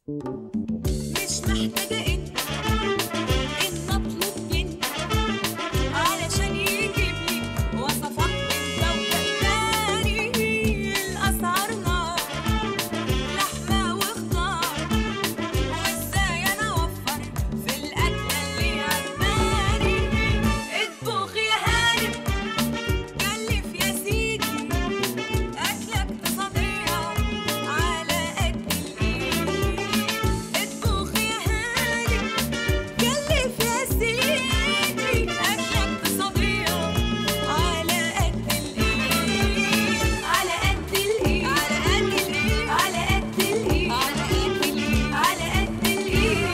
مش محتاجة إن إن أطلب منك علشان يجيب لي وصفات من كوكب تاني الأسعار نار لحمة وخضار وإزاي أنا أوفر في الأكلة اللي عجباني اطبخ يا هانم كلف يا سيدي أكلة اقتصادية على قد الإيد اطبخ يا هانم كلف يا سيدي أكلة اقتصادية على قد الإيد على قد الإيد على قد الإيد على قد الإيد على قد الإيد على قد الإيد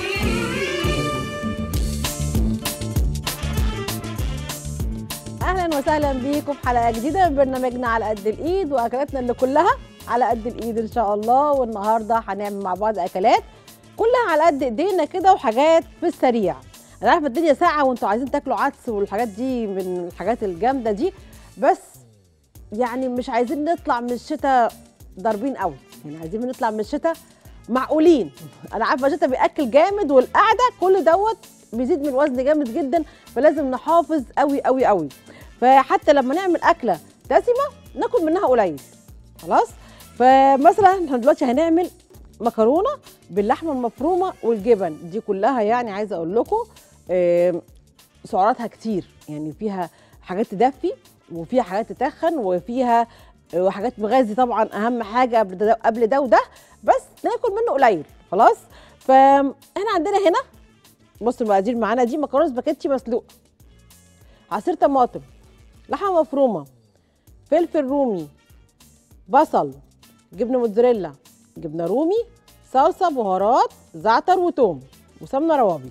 اهلا وسهلا بيكم في حلقه جديده من برنامجنا على قد الايد واكلاتنا اللي كلها على قد الايد ان شاء الله والنهارده هنعمل مع بعض اكلات كلها على قد ايدينا كده وحاجات في السريع انا عارفه الدنيا ساعه وانتوا عايزين تاكلوا عدس والحاجات دي من الحاجات الجامده دي بس يعني مش عايزين نطلع من الشتاء ضاربين قوي يعني عايزين نطلع من الشتاء معقولين انا عارفه الشتاء بياكل جامد والقعده كل دوت بيزيد من الوزن جامد جدا فلازم نحافظ قوي قوي قوي فحتى لما نعمل اكله دسمه ناكل منها قليل خلاص فمثلا احنا دلوقتي هنعمل مكرونه باللحمه المفرومه والجبن دي كلها يعني عايزه اقول لكم آم، سعراتها كتير يعني فيها حاجات تدفي وفيها حاجات تتخن وفيها آه، حاجات مغازي طبعا اهم حاجه قبل ده قبل ده وده بس ناكل منه قليل خلاص فاحنا عندنا هنا بصوا المقادير معانا دي مكرونه سباكيتي مسلوقه عصير طماطم لحمه مفرومه فلفل رومي بصل جبنه موتزاريلا جبنه رومي صلصه بهارات زعتر وتوم وسمنه روابي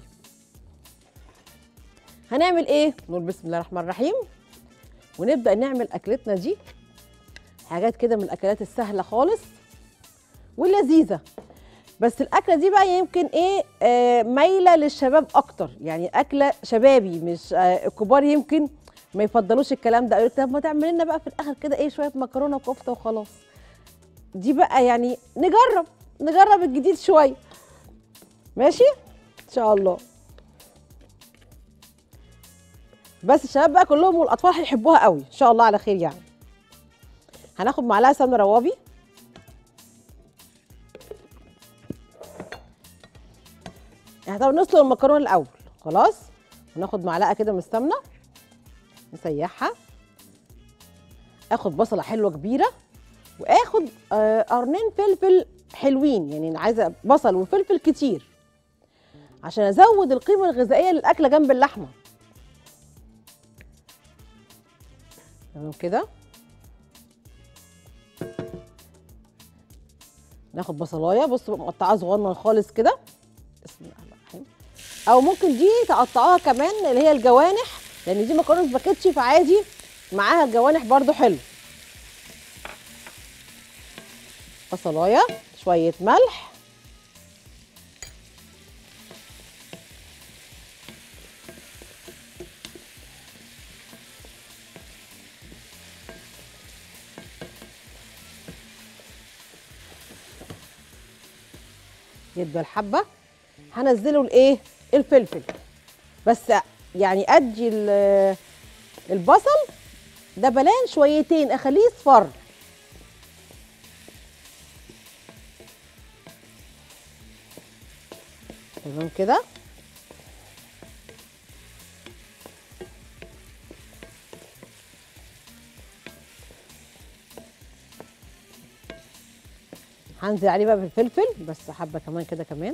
هنعمل ايه نقول بسم الله الرحمن الرحيم ونبدا نعمل اكلتنا دي حاجات كده من الاكلات السهله خالص واللذيذه بس الاكله دي بقى يمكن ايه آه مايله للشباب اكتر يعني اكله شبابي مش آه الكبار يمكن ما يفضلوش الكلام ده قالوا طب ما تعمل لنا بقى في الاخر كده ايه شويه مكرونه وكفته وخلاص دي بقى يعني نجرب نجرب الجديد شويه ماشي ان شاء الله بس الشباب بقى كلهم والاطفال هيحبوها قوي ان شاء الله على خير يعني هناخد معلقه سمنه روابي يعني طب نسلق المكرونه الاول خلاص وناخد معلقه كده من السمنه نسيحها اخد بصله حلوه كبيره واخد آه، قرنين فلفل حلوين يعني أنا عايزه بصل وفلفل كتير عشان ازود القيمه الغذائيه للاكله جنب اللحمه تمام كده ناخد بصلايه بصوا مقطعاها صغنن خالص كده بسم الله الرحمن الرحيم او ممكن دي تقطعوها كمان اللي هي الجوانح لان دي مكرونه سباكيتشي فعادي معاها الجوانح برضو حلو بصلايه شويه ملح يبقى الحبه هنزله الايه الفلفل بس يعني ادي ال- البصل ده بلان شويتين اخليه يصفر تمام كده هنزل عليه بقى بالفلفل بس حبه كمان كده كمان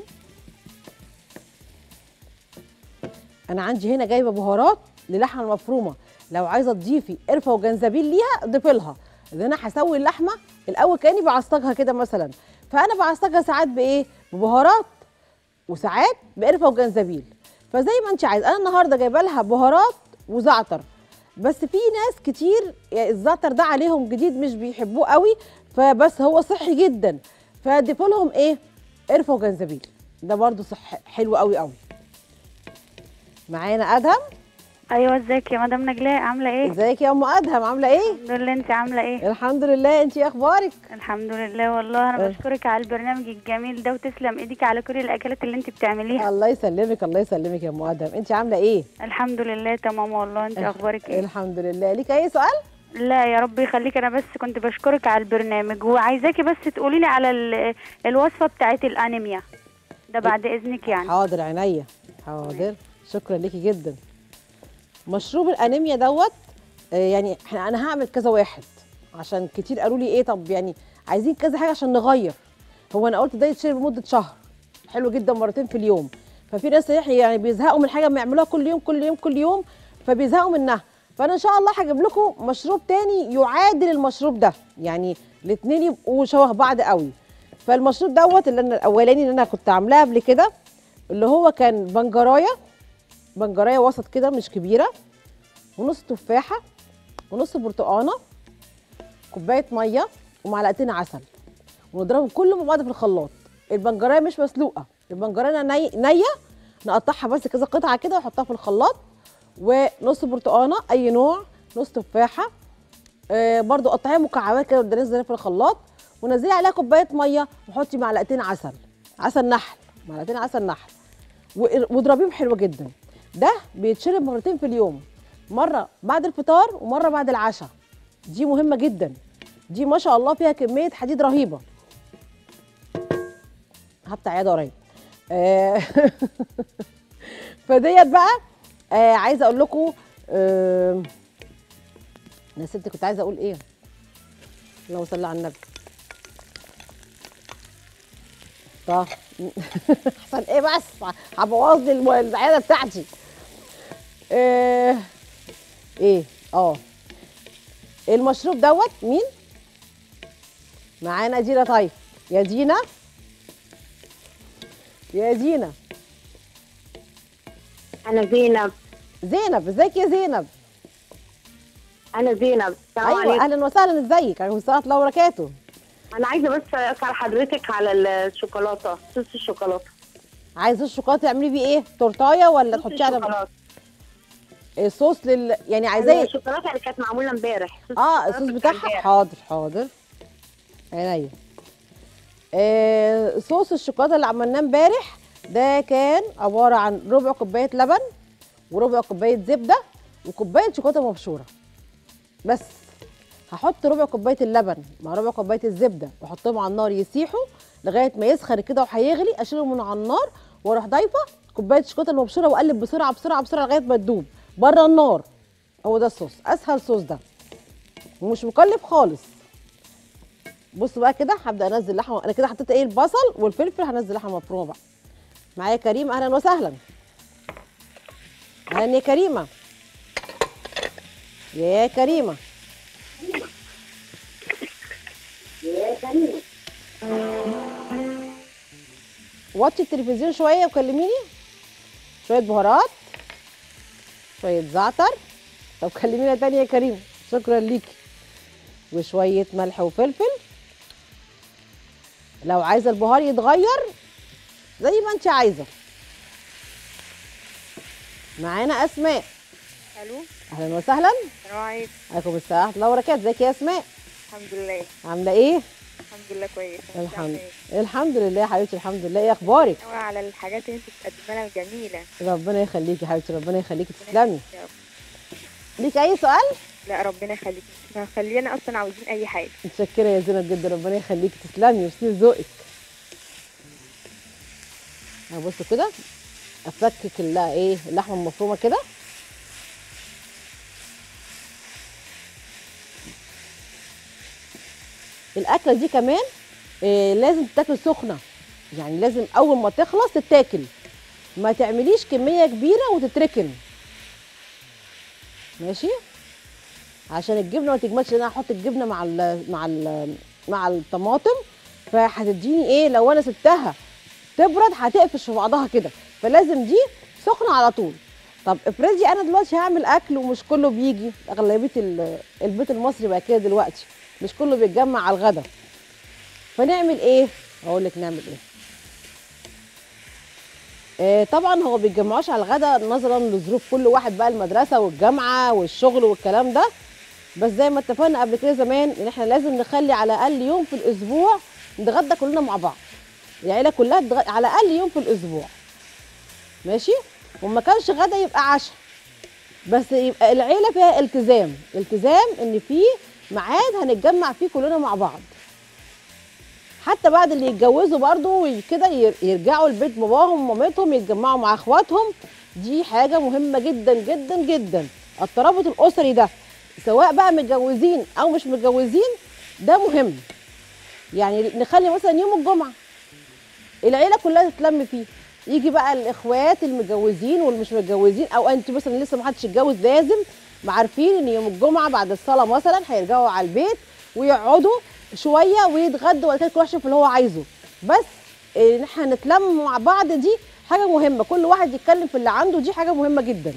انا عندي هنا جايبه بهارات للحمه المفرومه لو عايزه تضيفي قرفه وجنزبيل ليها ضيفي لها ان انا هسوي اللحمه الاول كاني بعصجها كده مثلا فانا بعصجها ساعات بايه ببهارات وساعات بقرفه وجنزبيل فزي ما انت عايز انا النهارده جايبه لها بهارات وزعتر بس في ناس كتير يعني الزعتر ده عليهم جديد مش بيحبوه قوي فبس هو صحي جدا فضيفوا لهم ايه قرفه وجنزبيل ده برضو صح حلو قوي قوي معانا ادهم ايوه ازيك يا مدام نجلاء عامله ايه ازيك يا ام ادهم عامله ايه الحمد لله انت عامله ايه الحمد لله انت ايه اخبارك الحمد لله والله انا أه. بشكرك على البرنامج الجميل ده وتسلم ايديك على كل الاكلات اللي انت بتعمليها الله يسلمك الله يسلمك يا ام ادهم انت عامله ايه الحمد لله تمام والله انت اخبارك ايه الحمد لله ليك اي سؤال لا يا رب يخليك انا بس كنت بشكرك على البرنامج وعايزاكي بس تقولي لي على ال- الوصفه بتاعت الانيميا ده بعد اذنك يعني حاضر عينيا حاضر شكرا ليكي جدا مشروب الانيميا دوت آه، يعني احنا انا هعمل كذا واحد عشان كتير قالوا لي ايه طب يعني عايزين كذا حاجه عشان نغير هو انا قلت ده يتشرب لمده شهر حلو جدا مرتين في اليوم ففي ناس يعني بيزهقوا من حاجه بيعملوها كل يوم كل يوم كل يوم فبيزهقوا منها فانا ان شاء الله هجيب لكم مشروب تاني يعادل المشروب ده يعني الاثنين يبقوا شبه بعض قوي فالمشروب دوت اللي انا الاولاني اللي انا كنت عاملاه قبل كده اللي هو كان بنجرايه بنجرايه وسط كده مش كبيره ونص تفاحه ونص برتقانه كوبايه ميه ومعلقتين عسل ونضربهم كله مع بعض في الخلاط البنجرايه مش مسلوقه البنجرايه ني... نيه نقطعها بس كذا قطعه كده ونحطها في الخلاط ونص برتقانه اي نوع نص تفاحه آه برضو قطعيها مكعبات كده وتنزليها في الخلاط ونزلي عليها كوبايه ميه وحطي معلقتين عسل عسل نحل معلقتين عسل نحل و- واضربيهم حلو جدا ده بيتشرب مرتين في اليوم مره بعد الفطار ومره بعد العشاء دي مهمه جدا دي ما شاء الله فيها كميه حديد رهيبه هفتح عياده قريب آه، فديت بقى آه عايزه اقول لكم آه نسيت كنت عايزه اقول ايه اللهم صل على النبي طب احسن ايه بس هبوظ لي الم- العياده بتاعتي آه ايه اه المشروب دوت مين معانا دينا طيب يا دينا يا دينا أنا زينب زينب ازيك يا زينب أنا زينب السلام ايوه عليكم اهلا وسهلا ازيك عليكم السلام ورحمه الله وبركاته أنا عايزة بس أسأل حضرتك على الشوكولاتة صوص الشوكولاتة عايزه الشوكولاته تعملي بيه ايه تورتايه ولا صوص تحطيه على الشوكولاتة الصوص لل يعني عايزاه الشوكولاتة اللي كانت معمولة امبارح صوص اه الشوكولاتة الصوص بتاع بتاعها امبارح. حاضر حاضر عينيا آه صوص الشوكولاته اللي عملناه امبارح ده كان عباره عن ربع كوبايه لبن وربع كوبايه زبده وكوبايه شوكولاته مبشوره بس هحط ربع كوبايه اللبن مع ربع كوبايه الزبده واحطهم على النار يسيحوا لغايه ما يسخن كده وهيغلي اشيلهم من على النار واروح ضايفه كوبايه الشوكولاته المبشوره واقلب بسرعه بسرعه بسرعه لغايه ما تدوب بره النار هو ده الصوص اسهل صوص ده ومش مكلف خالص بصوا بقى كده هبدا انزل لحمه انا كده حطيت ايه البصل والفلفل هنزل لحمه مفرومه بقى معايا كريم اهلا وسهلا اهلا يا كريمه يا كريمه وطي التلفزيون شويه وكلميني شويه بهارات شويه زعتر طب كلمينا تاني يا كريم شكرا ليكي وشويه ملح وفلفل لو عايزه البهار يتغير زي ما انت عايزه معانا اسماء الو اهلا وسهلا السلام عليكم عليكم السلام ورحمه الله وبركاته ازيك يا اسماء الحمد لله عامله ايه الحمد لله كويس الحمد الحمد لله يا حبيبتي الحمد لله ايه اخبارك نوع على الحاجات اللي انت بتقدمها لنا الجميله ربنا يخليكي يا حبيبتي ربنا يخليكي تسلمي يا رب. ليك اي سؤال لا ربنا يخليك احنا خلينا اصلا عاوزين اي حاجه متشكره يا زينب جدا ربنا يخليكي تسلمي ويسلم ذوقك بصوا كده افكك ال- ايه اللحمه المفرومه كده الاكله دي كمان إيه لازم تتاكل سخنه يعني لازم اول ما تخلص تتاكل ما تعمليش كميه كبيره وتتركن ماشي عشان الجبنه ما تجمدش لان انا هحط الجبنه مع ال مع ال مع الطماطم فهتديني ايه لو انا سبتها تبرد هتقفش في بعضها كده فلازم دي سخنه على طول طب افرضي انا دلوقتي هعمل اكل ومش كله بيجي اغلبيه ال- البيت المصري بقى كده دلوقتي مش كله بيتجمع على الغدا فنعمل ايه اقول لك نعمل ايه آه طبعا هو بيتجمعوش على الغدا نظرا لظروف كل واحد بقى المدرسه والجامعه والشغل والكلام ده بس زي ما اتفقنا قبل كده زمان ان احنا لازم نخلي على الاقل يوم في الاسبوع نتغدى كلنا مع بعض العيله كلها تتغ... على الاقل يوم في الاسبوع ماشي وما كانش غدا يبقى عشاء بس يبقى العيله فيها التزام التزام ان في ميعاد هنتجمع فيه كلنا مع بعض حتى بعد اللي يتجوزوا برضو كده ير- يرجعوا البيت باباهم ومامتهم يتجمعوا مع اخواتهم دي حاجه مهمه جدا جدا جدا الترابط الاسري ده سواء بقى متجوزين او مش متجوزين ده مهم يعني نخلي مثلا يوم الجمعه العيله كلها تتلم فيه يجي بقى الاخوات المتجوزين واللي مش متجوزين او انت مثلا لسه ما حدش اتجوز لازم ما عارفين ان يوم الجمعه بعد الصلاه مثلا هيرجعوا على البيت ويقعدوا شويه ويتغدوا وبعد كده كل واحد يشوف اللي هو عايزه بس ان احنا نتلم مع بعض دي حاجه مهمه كل واحد يتكلم في اللي عنده دي حاجه مهمه جدا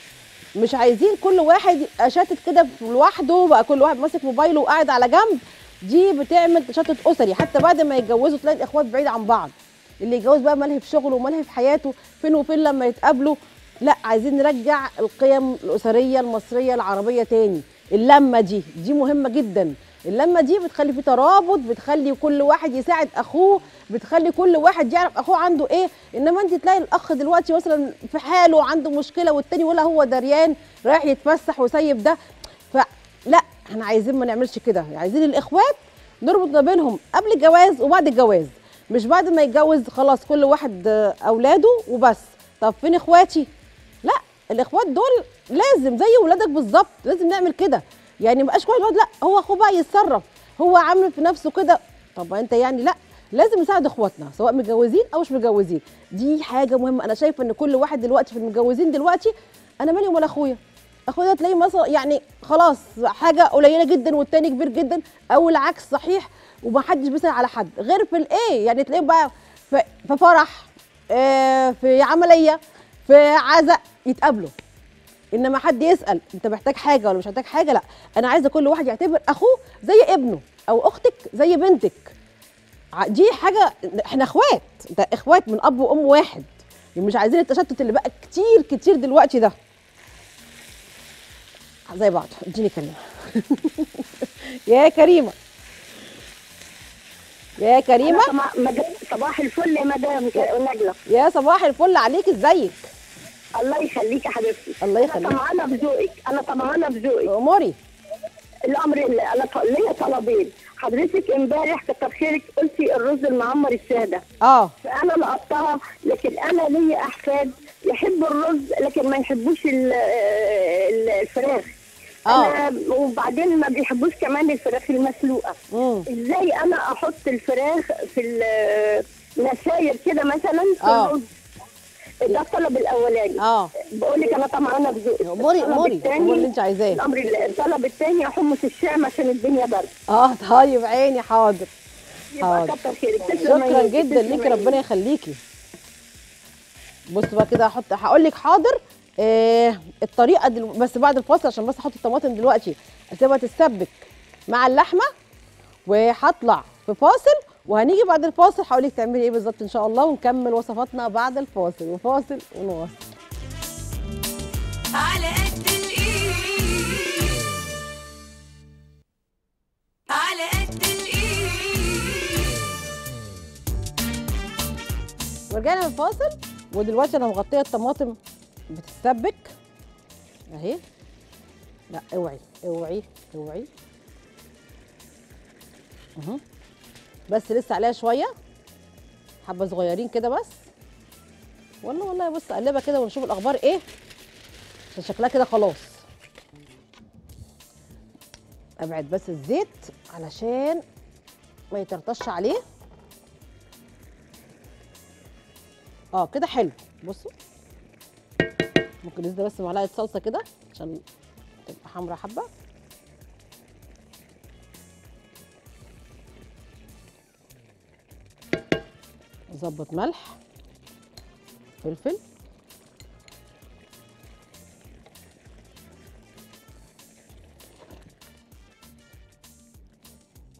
مش عايزين كل واحد يبقى شاتت كده في لوحده بقى كل واحد ماسك موبايله وقاعد على جنب دي بتعمل تشتت اسري حتى بعد ما يتجوزوا تلاقي الاخوات بعيد عن بعض اللي يتجوز بقى ملهي في شغله وملهي في حياته فين وفين لما يتقابلوا لا عايزين نرجع القيم الاسريه المصريه العربيه تاني اللمه دي دي مهمه جدا اللمه دي بتخلي في ترابط بتخلي كل واحد يساعد اخوه بتخلي كل واحد يعرف اخوه عنده ايه انما انت تلاقي الاخ دلوقتي مثلا في حاله عنده مشكله والتاني ولا هو دريان رايح يتفسح وسايب ده فلا احنا عايزين ما نعملش كده عايزين الاخوات نربط ما بينهم قبل الجواز وبعد الجواز مش بعد ما يتجوز خلاص كل واحد آه، اولاده وبس طب فين اخواتي لا الاخوات دول لازم زي ولادك بالظبط لازم نعمل كده يعني مبقاش كل واحد لا هو اخوه بقى يتصرف هو عامل في نفسه كده طب انت يعني لا لازم نساعد اخواتنا سواء متجوزين او مش متجوزين دي حاجه مهمه انا شايفه ان كل واحد دلوقتي في المتجوزين دلوقتي انا مالي ومال اخويا اخويا تلاقيه مثلا يعني خلاص حاجه قليله جدا والتاني كبير جدا او العكس صحيح ومحدش بيسال على حد غير في الايه يعني تلاقيه بقى في في فرح آه، في عمليه في عزاء يتقابلوا انما حد يسال انت محتاج حاجه ولا مش محتاج حاجه لا انا عايزه كل واحد يعتبر اخوه زي ابنه او اختك زي بنتك ع- دي حاجه احنا اخوات انت اخوات من اب وام واحد يعني مش عايزين التشتت اللي بقى كتير كتير دلوقتي ده زي بعض اديني كريمه يا كريمه يا كريمه أنا طبعا- مدام- صباح الفل يا مدام نجلة يا صباح الفل عليك ازيك الله يخليك يا حبيبتي الله انا يخليك. طمعانه بذوقك انا طمعانه بذوقك اموري الامر اللي انا ط- ليا طلبين حضرتك امبارح كتر خيرك قلتي الرز المعمر الساده اه فانا لقطتها لكن انا ليا احفاد يحبوا الرز لكن ما يحبوش ال- ال- الفراخ آه. انا وبعدين ما بيحبوش كمان الفراخ المسلوقه امم ازاي انا احط الفراخ في النساير كده مثلا في آه. الرز ده الطلب الاولاني اه بقول لك انا طمعانه بذوقك اموري الطلب اموري التاني- امور اللي انت عايزاه الامر الطلب الثاني حمص الشام عشان الدنيا برد اه طيب عيني حاضر يبقى حاضر. كتر خيرك تسلم شكرا عينيك، جدا تسلم ليكي عينيك. ربنا يخليكي بص بقى كده هحط هقول لك حاضر آه الطريقه دل... بس بعد الفاصل عشان بس احط الطماطم دلوقتي اسيبها تتسبك مع اللحمه وهطلع في فاصل وهنيجي بعد الفاصل هقول لك تعملي ايه بالظبط ان شاء الله ونكمل وصفاتنا بعد الفاصل وفاصل ونواصل على قد الايد على قد الايد ورجعنا من الفاصل ودلوقتي انا مغطيه الطماطم بتتسبك اهي لا اوعي اوعي اوعي اهو بس لسه عليها شويه حبه صغيرين كده بس والله والله بص اقلبها كده ونشوف الاخبار ايه عشان شكلها كده خلاص ابعد بس الزيت علشان ما يطرطش عليه اه كده حلو بصوا ممكن نزيد بس معلقه صلصه كده عشان تبقى حمرا حبه نظبط ملح فلفل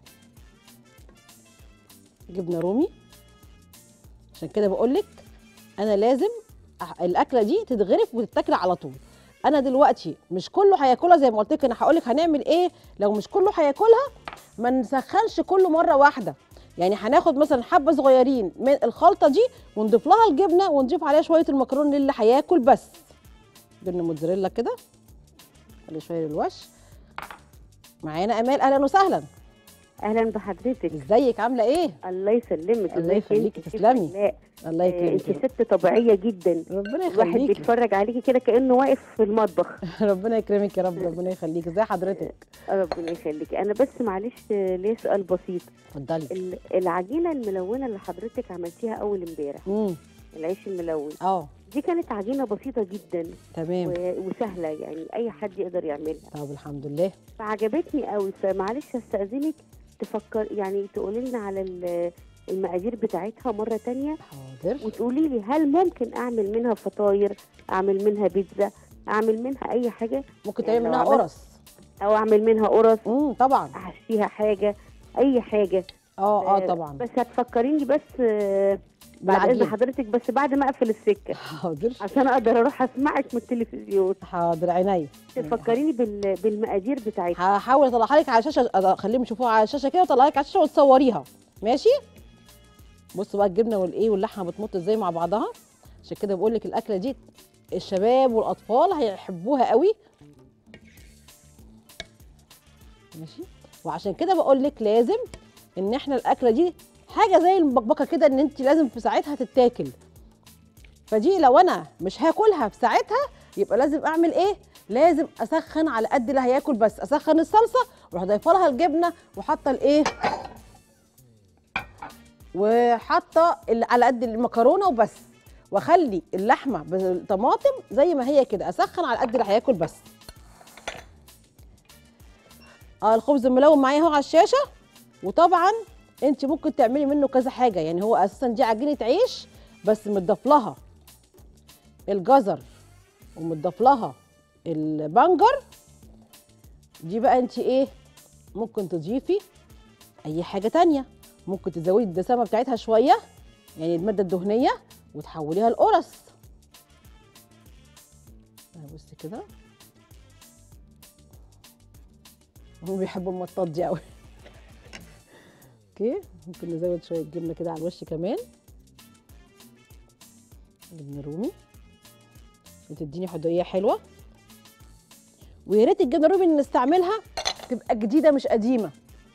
جبنه رومي عشان كده بقول لك انا لازم أح- الاكله دي تتغرف وتتاكل على طول انا دلوقتي مش كله هياكلها زي ما قلت لك انا هقول لك هنعمل ايه لو مش كله هياكلها ما نسخنش كله مره واحده يعني هناخد مثلا حبه صغيرين من الخلطه دي ونضيف لها الجبنه ونضيف عليها شويه المكرونه اللي هياكل بس جبنه موتزاريلا كده خلي شويه للوش معانا امال اهلا وسهلا اهلا بحضرتك ازيك عامله ايه الله يسلمك الله ازيك يخليكي، انت؟ تسلمي. كيف لا الله انت يكرمك ست طبيعيه جدا ربنا الواحد يخليكي بيتفرج عليكي كده كانه واقف في المطبخ ربنا يكرمك يا رب ربنا يخليك ازي حضرتك ربنا يخليك انا بس معلش آه، ليا سؤال بسيط اتفضلي ال- العجينه الملونه اللي حضرتك عملتيها اول امبارح امم العيش الملون اه دي كانت عجينه بسيطه جدا تمام و- وسهله يعني اي حد يقدر يعملها طب الحمد لله فعجبتني قوي فمعلش استاذنك تفكر يعني تقولي لنا على ال- المقادير بتاعتها مره تانية حاضر وتقولي لي هل ممكن اعمل منها فطاير اعمل منها بيتزا اعمل منها اي حاجه ممكن يعني تعملي لو منها عملت- قرص او اعمل منها قرص امم طبعا احشيها حاجه اي حاجه اه اه آه، طبعا بس هتفكريني بس آه، بعد اذن بالعجين. حضرتك بس بعد ما اقفل السكه حاضر عشان اقدر اروح اسمعك من التلفزيون حاضر عينيا تفكريني بال... بالمقادير بتاعتها هحاول اطلعها لك على الشاشه اخليهم يشوفوها على الشاشه كده واطلعها لك على الشاشه وتصوريها ماشي بصوا بقى الجبنه والايه واللحمه بتمط ازاي مع بعضها عشان كده بقول لك الاكله دي الشباب والاطفال هيحبوها قوي ماشي وعشان كده بقول لك لازم ان احنا الاكله دي حاجه زي المبكبكه كده ان انت لازم في ساعتها تتاكل فدي لو انا مش هاكلها في ساعتها يبقى لازم اعمل ايه لازم اسخن على قد اللي هياكل بس اسخن الصلصه واروح ضايفه لها الجبنه وحاطه الايه وحاطه ال- على قد المكرونه وبس واخلي اللحمه بالطماطم زي ما هي كده اسخن على قد اللي هياكل بس اه الخبز الملون معايا اهو على الشاشه وطبعا انت ممكن تعملي منه كذا حاجه يعني هو اساسا دي عجينه عيش بس متضاف لها الجزر ومتضاف لها البنجر دي بقى انت ايه ممكن تضيفي اي حاجه تانية ممكن تزودي الدسامه بتاعتها شويه يعني الماده الدهنيه وتحوليها لقرص بصي كده هم بيحبوا المطاط دي قوي اوكي ممكن نزود شويه جبنه كده على الوش كمان جبنه رومي بتديني حدوقيه حلوه ويا ريت الجبنه الرومي اللي نستعملها تبقى جديده مش قديمه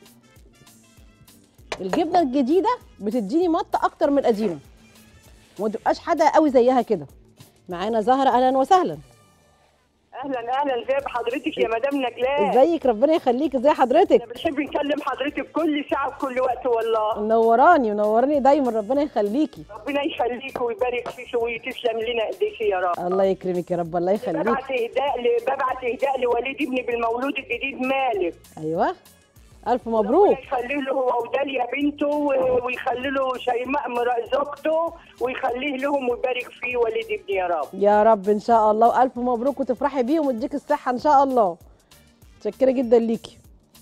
الجبنه الجديده بتديني مطه اكتر من القديمه وما تبقاش حادقه قوي زيها كده معانا زهره اهلا وسهلا اهلا اهلا ازي بحضرتك يا مدام نجلاء ازيك ربنا يخليك ازي حضرتك انا بنحب نكلم حضرتك كل ساعه وكل وقت والله منوراني منوراني دايما ربنا يخليكي ربنا يخليك ويبارك فيك وتسلم لنا ايديك يا رب الله يكرمك يا رب الله يخليك ببعت اهداء ل... ببعت اهداء لوليد ابني بالمولود الجديد مالك ايوه الف مبروك ربنا يخلي له هو وداليا بنته و- ويخلي له شيماء مرا- زوجته ويخليه لهم ويبارك فيه وليد ابني يا رب يا رب ان شاء الله والف مبروك وتفرحي بيهم ويديك الصحه ان شاء الله متشكره جدا ليكي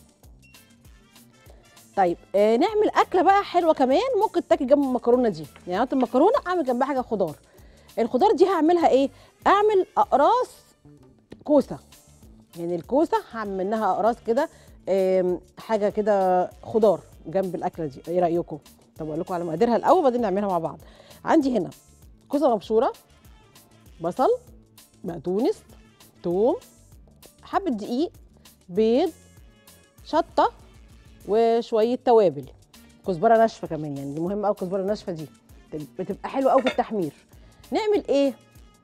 طيب آه نعمل اكله بقى حلوه كمان ممكن تاكل جنب المكرونه دي يعني هات المكرونه اعمل جنبها حاجه خضار الخضار دي هعملها ايه اعمل اقراص كوسه يعني الكوسه هعمل منها اقراص كده آم، حاجه كده خضار جنب الاكله دي ايه رايكم طب اقول لكم على مقاديرها الاول وبعدين نعملها مع بعض عندي هنا كوسه مبشوره بصل بقدونس توم حبه دقيق بيض شطه وشويه توابل كزبره ناشفه كمان يعني دي مهمه قوي الكزبره الناشفه دي بتبقى حلوه قوي في التحمير نعمل ايه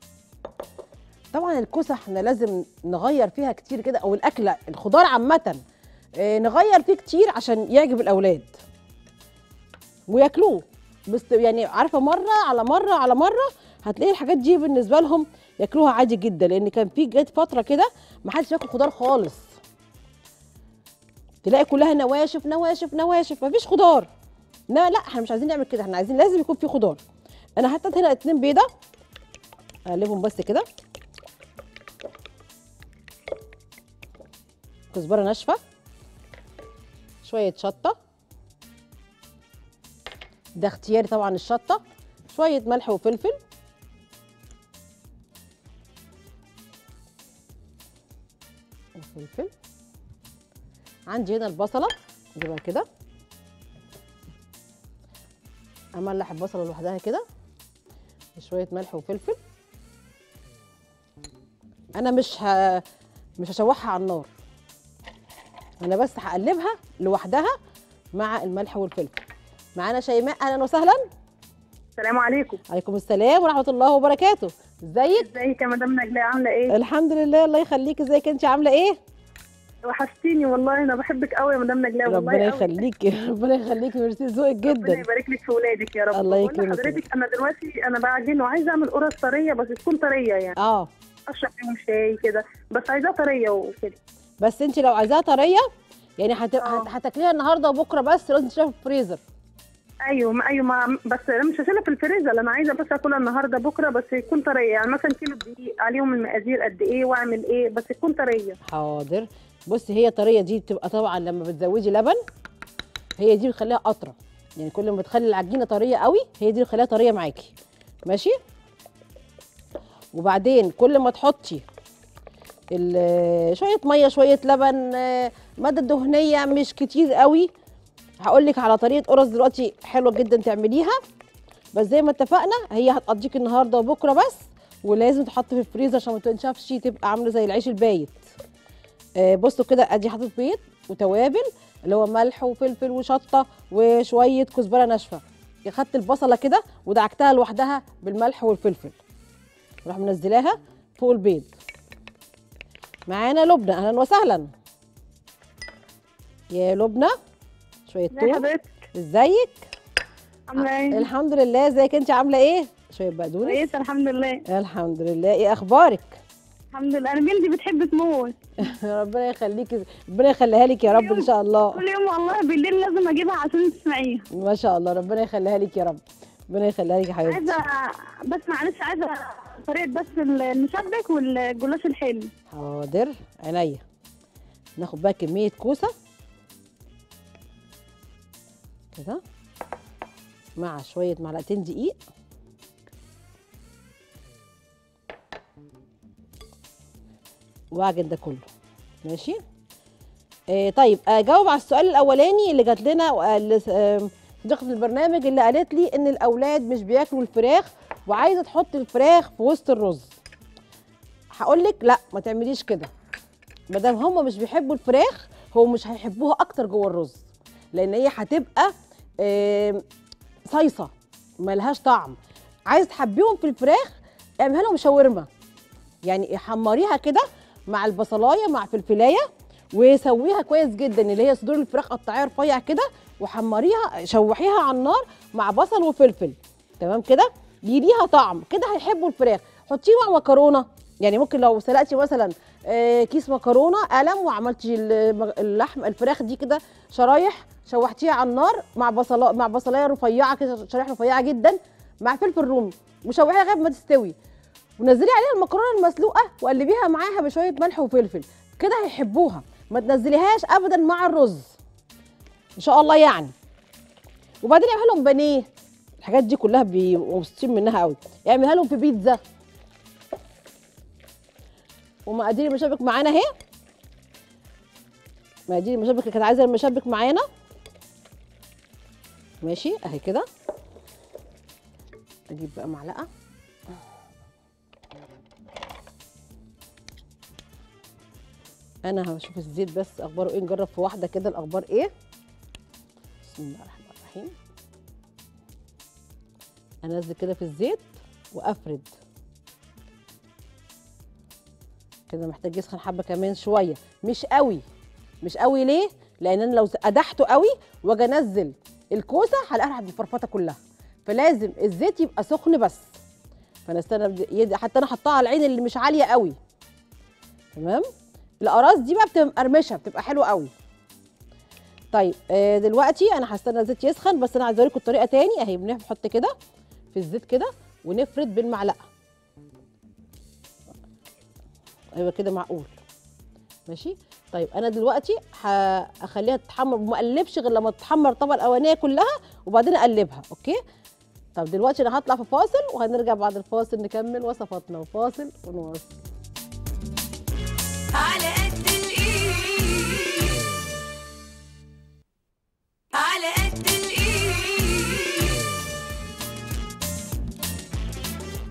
طبعا الكوسه احنا لازم نغير فيها كتير كده او الاكله الخضار عامه آه، نغير فيه كتير عشان يعجب الاولاد وياكلوه بس يعني عارفه مره على مره على مره هتلاقي الحاجات دي بالنسبه لهم ياكلوها عادي جدا لان كان في جت فتره كده ما حدش ياكل خضار خالص تلاقي كلها نواشف نواشف نواشف مفيش خضار لا لا احنا مش عايزين نعمل كده احنا عايزين لازم يكون في خضار انا حطيت هنا اتنين بيضه اقلبهم بس كده كزبره ناشفه شويه شطه ده اختياري طبعا الشطه شويه ملح وفلفل فلفل عندي هنا البصله اجيبها كده املح البصله لوحدها كده شويه ملح وفلفل انا مش ه... مش هشوحها على النار انا بس هقلبها لوحدها مع الملح والفلفل معانا شيماء اهلا وسهلا السلام عليكم عليكم السلام ورحمه الله وبركاته ازيك ازيك يا مدام نجلاء عامله ايه الحمد لله الله يخليك ازيك انت عامله ايه وحشتيني والله انا بحبك قوي يا مدام نجلاء والله ربنا قوي. يخليكي ربنا يخليكي ميرسي ذوقك ربنا جدا يبارك لك في ولادك يا رب الله بقول يكرمك. لحضرتك انا دلوقتي انا بعجن وعايزه اعمل قرص طريه بس تكون طريه يعني اه اشرب فيهم شاي كده بس عايزاها طريه وكده بس انت لو عايزاها طريه يعني هت... آه. هت- هتاكليها النهارده وبكره بس لازم تشيلها في الفريزر ايوه ما ايوه ما بس انا مش هشيلها في الفريزر انا عايزه بس اكلها النهارده بكره بس يكون طريه يعني مثلا كيلو دقيق عليهم المقادير قد ايه واعمل ايه بس تكون طريه حاضر بصي هي طريه دي بتبقى طبعا لما بتزودي لبن هي دي بتخليها قطره يعني كل ما بتخلي العجينه طريه قوي هي دي بتخليها طريه معاكي ماشي وبعدين كل ما تحطي ال- شويه ميه شويه لبن آه، ماده دهنيه مش كتير قوي هقول لك على طريقه قرص دلوقتي حلوه جدا تعمليها بس زي ما اتفقنا هي هتقضيك النهارده وبكره بس ولازم تحط في الفريزر عشان ما تنشفش تبقى عامله زي العيش البايت آه، بصوا كده ادي حاطط بيض وتوابل اللي هو ملح وفلفل وشطه وشويه كزبره ناشفه خدت البصله كده ودعكتها لوحدها بالملح والفلفل راح منزلاها فوق البيض معانا لبنى اهلا وسهلا يا لبنى شويه ازي توم حضرتك ازيك عامله ايه الحمد لله ازيك انت عامله ايه شويه بقدونس كويسه الحمد لله الحمد لله ايه اخبارك الحمد لله انا بنتي بتحب تموت ربنا يخليكي ربنا يخليها لك يا رب ان شاء الله كل يوم والله بالليل لازم اجيبها عشان تسمعيها ما شاء الله ربنا يخليها لك يا رب ربنا يخليها لك يا حبيبتي عايزه بس معلش عايزه طريقه بس المشبك والجلاش الحلو حاضر عينيا ناخد بقى كميه كوسه كده مع شويه معلقتين دقيق واعجن ده كله ماشي آه طيب اجاوب على السؤال الاولاني اللي جات لنا آه، اللي آه، صديقه البرنامج اللي قالت لي ان الاولاد مش بياكلوا الفراخ وعايزه تحط الفراخ في وسط الرز هقول لك لا ما تعمليش كده ما دام هم مش بيحبوا الفراخ هو مش هيحبوها اكتر جوه الرز لان هي هتبقى آم، صيصه ملهاش طعم عايز تحبيهم في الفراخ اعملها لهم شاورما يعني حمريها كده مع البصلايه مع فلفلايه وسويها كويس جدا اللي هي صدور الفراخ قطعيها رفيع كده وحمريها شوحيها على النار مع بصل وفلفل تمام كده دي ليها طعم كده هيحبوا الفراخ حطيه مع مكرونه يعني ممكن لو سلقتي مثلا آه، كيس مكرونه قلم وعملتي الم- اللحم الفراخ دي كده شرايح شوحتيها على النار مع بصلا مع بصلايه رفيعه كده شرايح رفيعه جدا مع فلفل رومي وشوحيها لغايه ما تستوي ونزلي عليها المكرونه المسلوقه وقلبيها معاها بشويه ملح وفلفل كده هيحبوها ما تنزليهاش ابدا مع الرز ان شاء الله يعني وبعدين اعملها لهم بانيه الحاجات دي كلها بيبقوا مبسوطين منها قوي اعملها لهم في بيتزا ومقادير المشابك معانا اهي مقادير المشابك اللي كانت عايزه المشابك معانا ماشي اهي كده اجيب بقى معلقه انا هشوف الزيت بس اخباره ايه نجرب في واحده كده الاخبار ايه بسم الله الرحمن الرحيم انزل كده في الزيت وافرد كده محتاج يسخن حبه كمان شويه مش قوي مش قوي ليه لان انا لو قدحته قوي واجي انزل الكوسه هلاقيها راحت مفرفطه كلها فلازم الزيت يبقى سخن بس فانا استنى بد- يد- حتى انا حطاها على العين اللي مش عاليه قوي تمام القراص دي بقى بتبقى مقرمشه بتبقى حلوه قوي طيب آه دلوقتي انا هستنى الزيت يسخن بس انا عايزه اوريكم الطريقه تاني اهي بنحط كده في الزيت كده ونفرد بالمعلقه ايوه كده معقول ماشي طيب انا دلوقتي هخليها تتحمر وما اقلبش غير لما تتحمر الطبقه الاولانيه كلها وبعدين اقلبها اوكي طب دلوقتي انا هطلع في فاصل وهنرجع بعد الفاصل نكمل وصفاتنا وفاصل ونواصل على قد الايد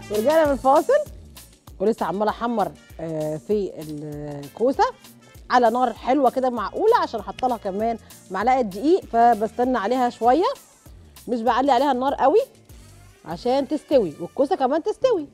ورجعنا من الفاصل ولسه عماله احمر آه، في الكوسه على نار حلوه كده معقوله عشان احط لها كمان معلقه دقيق فبستنى عليها شويه مش بعلي عليها النار قوي عشان تستوي والكوسه كمان تستوي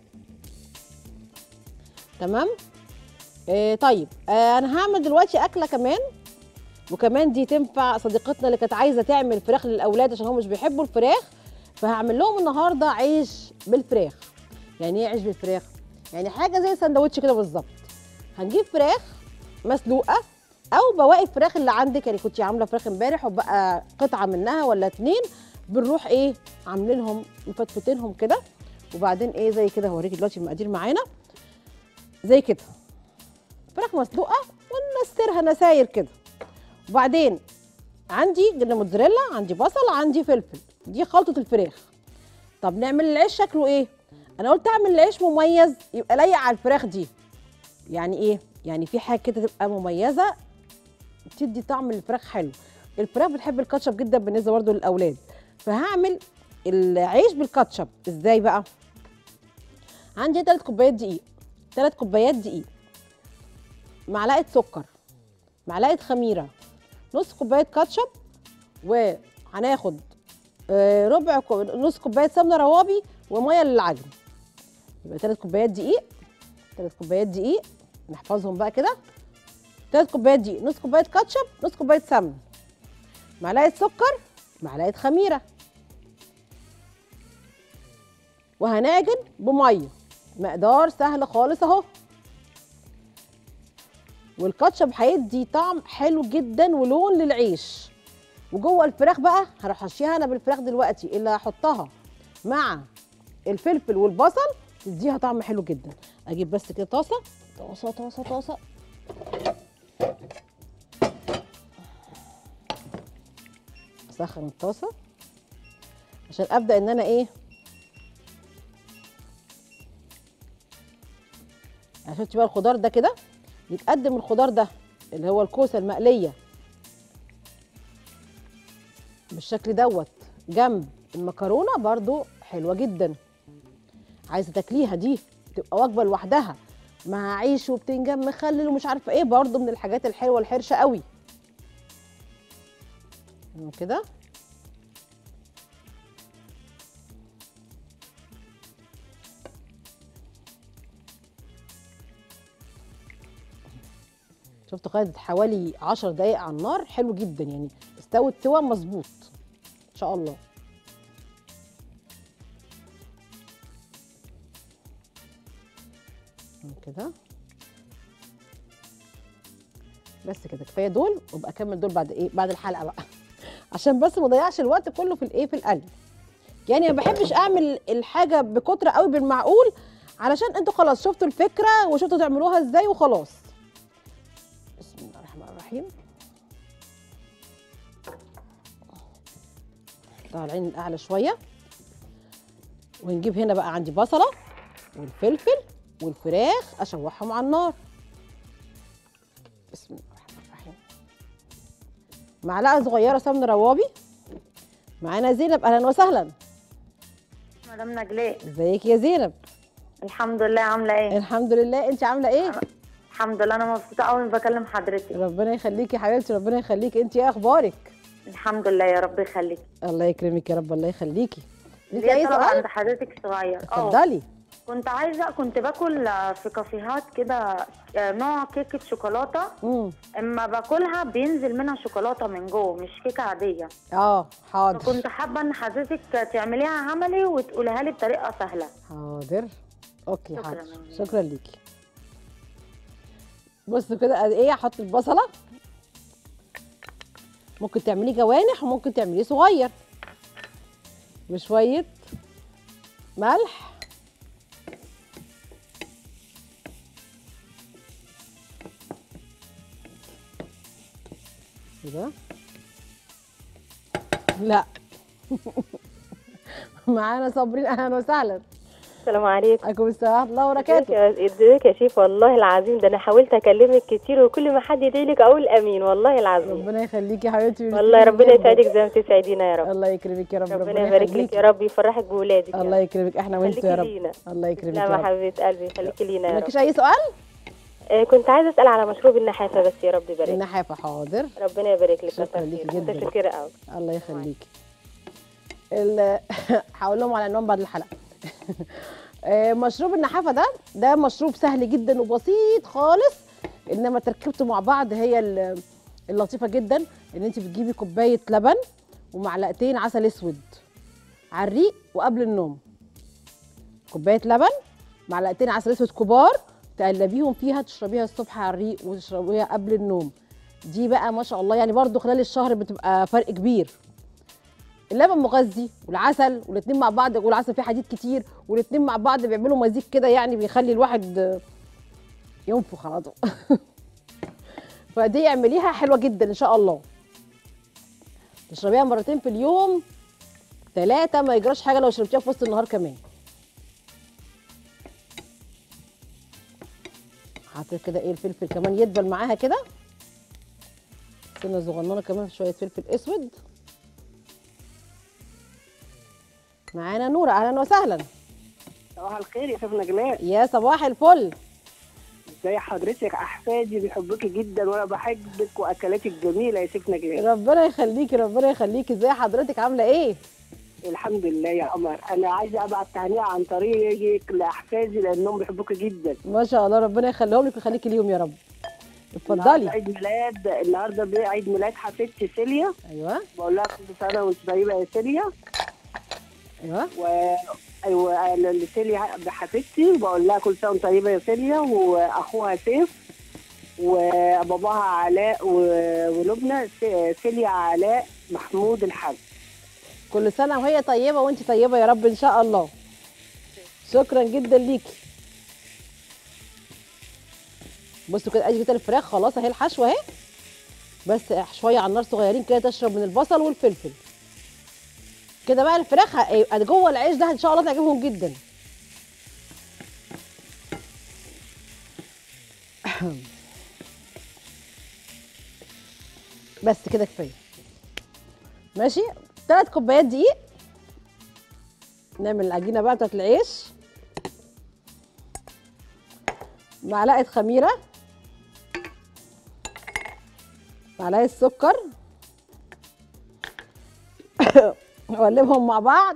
تمام آه طيب آه انا هعمل دلوقتي اكله كمان وكمان دي تنفع صديقتنا اللي كانت عايزه تعمل فراخ للاولاد عشان هم مش بيحبوا الفراخ فهعمل لهم النهارده عيش بالفراخ يعني ايه عيش بالفراخ يعني حاجه زي سندوتش كده بالظبط هنجيب فراخ مسلوقه او بواقي الفراخ اللي عندك يعني كنت عامله فراخ امبارح وبقى قطعه منها ولا اتنين بنروح ايه عاملينهم مفتفتينهم كده وبعدين ايه زي كده هوريكي دلوقتي المقادير معانا زي كده فراخ مسلوقه ونسترها نساير كده وبعدين عندي جبنه موتزاريلا عندي بصل عندي فلفل دي خلطه الفراخ طب نعمل العيش شكله ايه انا قلت اعمل العيش مميز يبقى لايق على الفراخ دي يعني ايه يعني في حاجه كده تبقى مميزه تدي طعم الفراخ حلو الفراخ بتحب الكاتشب جدا بالنسبه برضه للاولاد فهعمل العيش بالكاتشب ازاي بقى عندي 3 كوبايات دقيق 3 كوبايات دقيق معلقه سكر معلقه خميره نص كوبايه كاتشب وهناخد آه، ربع كو... نص كوبايه سمنه روابي وميه للعجن يبقى 3 كوبايات دقيق 3 كوبايات دقيق نحفظهم بقى كده 3 كوبايات دقيق نص كوبايه كاتشب نص كوبايه سمنه معلقه سكر معلقه خميره وهنعجن بميه مقدار سهل خالص اهو والكاتشب هيدي طعم حلو جدا ولون للعيش وجوه الفراخ بقى هروح حشيها انا بالفراخ دلوقتي اللي هحطها مع الفلفل والبصل تديها طعم حلو جدا اجيب بس كده طاسه طاسه طاسه طاسه اسخن الطاسه عشان ابدا ان انا ايه شفتي بقى الخضار ده كده يتقدم الخضار ده اللي هو الكوسه المقليه بالشكل دوت جنب المكرونه برضو حلوه جدا عايزه تاكليها دي تبقى وجبه لوحدها مع عيش وبتنجان مخلل ومش عارفه ايه برضو من الحاجات الحلوه الحرشه قوي كده شفت خدت حوالي 10 دقايق على النار حلو جدا يعني استوت سوا مظبوط ان شاء الله كده بس كده كفايه دول وابقى اكمل دول بعد ايه بعد الحلقه بقى عشان بس ما اضيعش الوقت كله في الايه في القلب يعني ما بحبش اعمل الحاجه بكتره قوي بالمعقول علشان انتوا خلاص شفتوا الفكره وشفتوا تعملوها ازاي وخلاص بسم الله الرحمن الرحيم طالعين الاعلى شويه ونجيب هنا بقى عندي بصله والفلفل والفراخ اشوحهم على النار بسم الله الرحمن الرحيم معلقه صغيره سمن روابي معانا زينب اهلا وسهلا مدام نجلاء ازيك يا زينب الحمد لله عامله ايه الحمد لله انت عامله ايه الحمد لله انا مبسوطه قوي بكلم حضرتك ربنا يخليكي يا حبيبتي ربنا يخليكي انت ايه اخبارك الحمد لله يا رب يخليك الله يكرمك يا رب الله يخليكي ليكي ليا اي طلب سؤال عند حضرتك صغير اه اتفضلي كنت عايزه كنت باكل في كافيهات كده آه، نوع كيكه شوكولاته امم اما باكلها بينزل منها شوكولاته من جوه مش كيكه عاديه اه حاضر فكنت حابه ان حضرتك تعمليها عملي وتقوليها لي بطريقه سهله حاضر اوكي شكراً حاضر منك. شكرا ليكي بصوا كده قد ايه احط البصله ممكن تعمليه جوانح وممكن تعمليه صغير بشويه ملح كده لا معانا صابرين اهلا وسهلا السلام عليكم عليكم السلام ورحمه الله ازيك وبركاته يا ازيك يا شيف والله العظيم ده انا حاولت اكلمك كتير وكل ما حد يدعي لك اقول امين والله العظيم ربنا يخليكي يا حبيبتي والله ربنا جداً. يسعدك زي ما تسعدينا يا رب الله يكرمك يا رب ربنا يبارك لك يا رب يفرحك بولادك الله يكرمك احنا وانتوا يا خليكي رب لينا. الله يكرمك لا يا يا رب حبيبه قلبي خليكي لينا يا رب مالكيش اي سؤال آه كنت عايزه اسال على مشروب النحافه بس يا رب يبارك النحافه حاضر ربنا يبارك لك شكرا كتر ليكي خيرك. جداً. متشكره قوي الله يخليكي ال- هقول لهم على عنوان بعد الحلقه آه، مشروب النحافه ده ده مشروب سهل جدا وبسيط خالص انما تركيبته مع بعض هي ال- اللطيفه جدا ان انت بتجيبي كوبايه لبن ومعلقتين عسل اسود على الريق وقبل النوم كوبايه لبن معلقتين عسل اسود كبار تقلبيهم فيها تشربيها الصبح على الريق وتشربيها قبل النوم دي بقى ما شاء الله يعني برضو خلال الشهر بتبقى فرق كبير اللبن مغذي والعسل والاتنين مع بعض والعسل فيه حديد كتير والاتنين مع بعض بيعملوا مزيج كده يعني بيخلي الواحد ينفخ على طول فدي اعمليها حلوه جدا ان شاء الله تشربيها مرتين في اليوم ثلاثة ما يجراش حاجة لو شربتيها في وسط النهار كمان حاطط كده ايه الفلفل كمان يدبل معاها كده سنة صغننة كمان شوية فلفل اسود معانا نورة اهلا وسهلا صباح الخير يا شيخ نجلاء يا صباح الفل ازي حضرتك احفادي بيحبوكي جدا وانا بحبك واكلاتك جميله يا شيخ نجلاء ربنا يخليكي ربنا يخليكي ازاي حضرتك عاملة ايه الحمد لله يا قمر انا عايزه ابعت تهنئه عن طريقك لاحفادي لانهم بيحبوكي جدا ما شاء الله ربنا يخليهم لك ويخليكي ليهم يا رب النهارده اتفضلي عيد ميلاد النهارده بي- عيد ميلاد حفيدتي سيليا ايوه بقول لها كل سنه وانت طيبه يا سيليا ايوه و ايوه لسيليا بحفيدتي بقول لها كل سنه وانت طيبه يا سيليا واخوها سيف وباباها علاء و- ولبنى س- سيليا علاء محمود الحاج كل سنة وهي طيبة وانت طيبة يا رب ان شاء الله شكرا جدا ليكي بصوا كده ادي كده الفراخ خلاص اهي الحشوة اهي بس شوية على النار صغيرين كده تشرب من البصل والفلفل كده بقى الفراخ هيبقى جوه العيش ده ان شاء الله تعجبهم جدا بس كده كفايه ماشي ثلاث كوبايات دقيق نعمل العجينه بقى بتاعت العيش معلقه خميره معلقه سكر نقلبهم مع بعض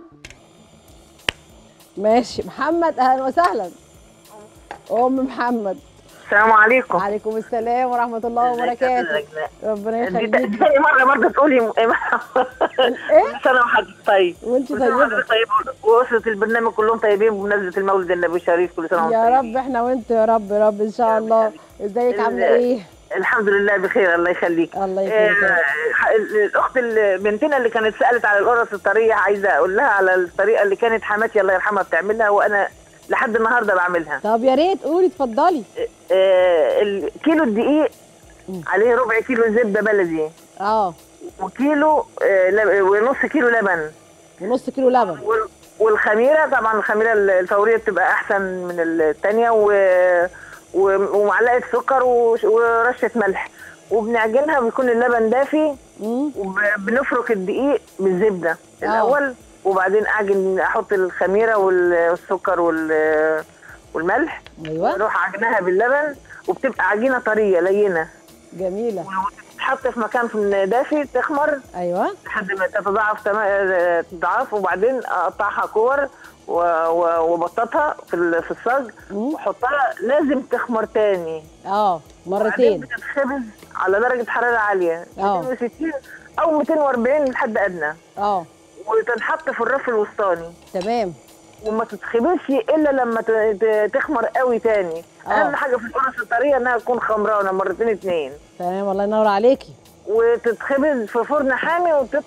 ماشي محمد اهلا وسهلا ام محمد السلام عليكم وعليكم السلام ورحمه الله وبركاته ربنا يخليك تاني مرة برضه تقولي ايه؟ سنة وحضرتك طيب وانت كل سنة طيبة. وحضرتك طيب وأسرة البرنامج كلهم طيبين بمناسبة المولد النبي الشريف كل سنة وانتم يا طيبين رب احنا وانت يا رب يا رب ان شاء الله ازيك عامله ايه الحمد لله بخير الله يخليك الله يخليك يا رب. آه، الاخت ال- بنتنا اللي كانت سالت على القرص الطرية عايزه اقول لها على الطريقه اللي كانت حماتي الله يرحمها بتعملها وانا لحد النهارده بعملها طب يا ريت قولي اتفضلي آه، الكيلو الدقيق عليه ربع كيلو زبده بلدي اه وكيلو آه، لب- ونص كيلو لبن ونص كيلو لبن وال- والخميره طبعا الخميره الفوريه بتبقى احسن من الثانيه و... و- ومعلقه سكر وش- ورشه ملح وبنعجنها بيكون اللبن دافي وبنفرك الدقيق بالزبده الاول وبعدين اعجن احط الخميره وال- والسكر وال- والملح ايوه واروح عجنها باللبن وبتبقى عجينه طريه لينه جميله تتحط في مكان في دافي تخمر ايوه لحد ما تتضاعف تما- تضاعف وبعدين اقطعها كور و- و- وبططها في ال- في الصاج واحطها لازم تخمر تاني اه وبعدين مرتين بتتخبز على درجه حراره عاليه اه. 260 او 240 لحد ادنى اه وتنحط في الرف الوسطاني تمام وما تتخبزش الا لما ت- ت- تخمر قوي تاني اه. اهم حاجه في القرص الطريه انها تكون خمرانه مرتين اتنين تمام الله ينور عليكي وتتخبز في فرن حامي وتطلع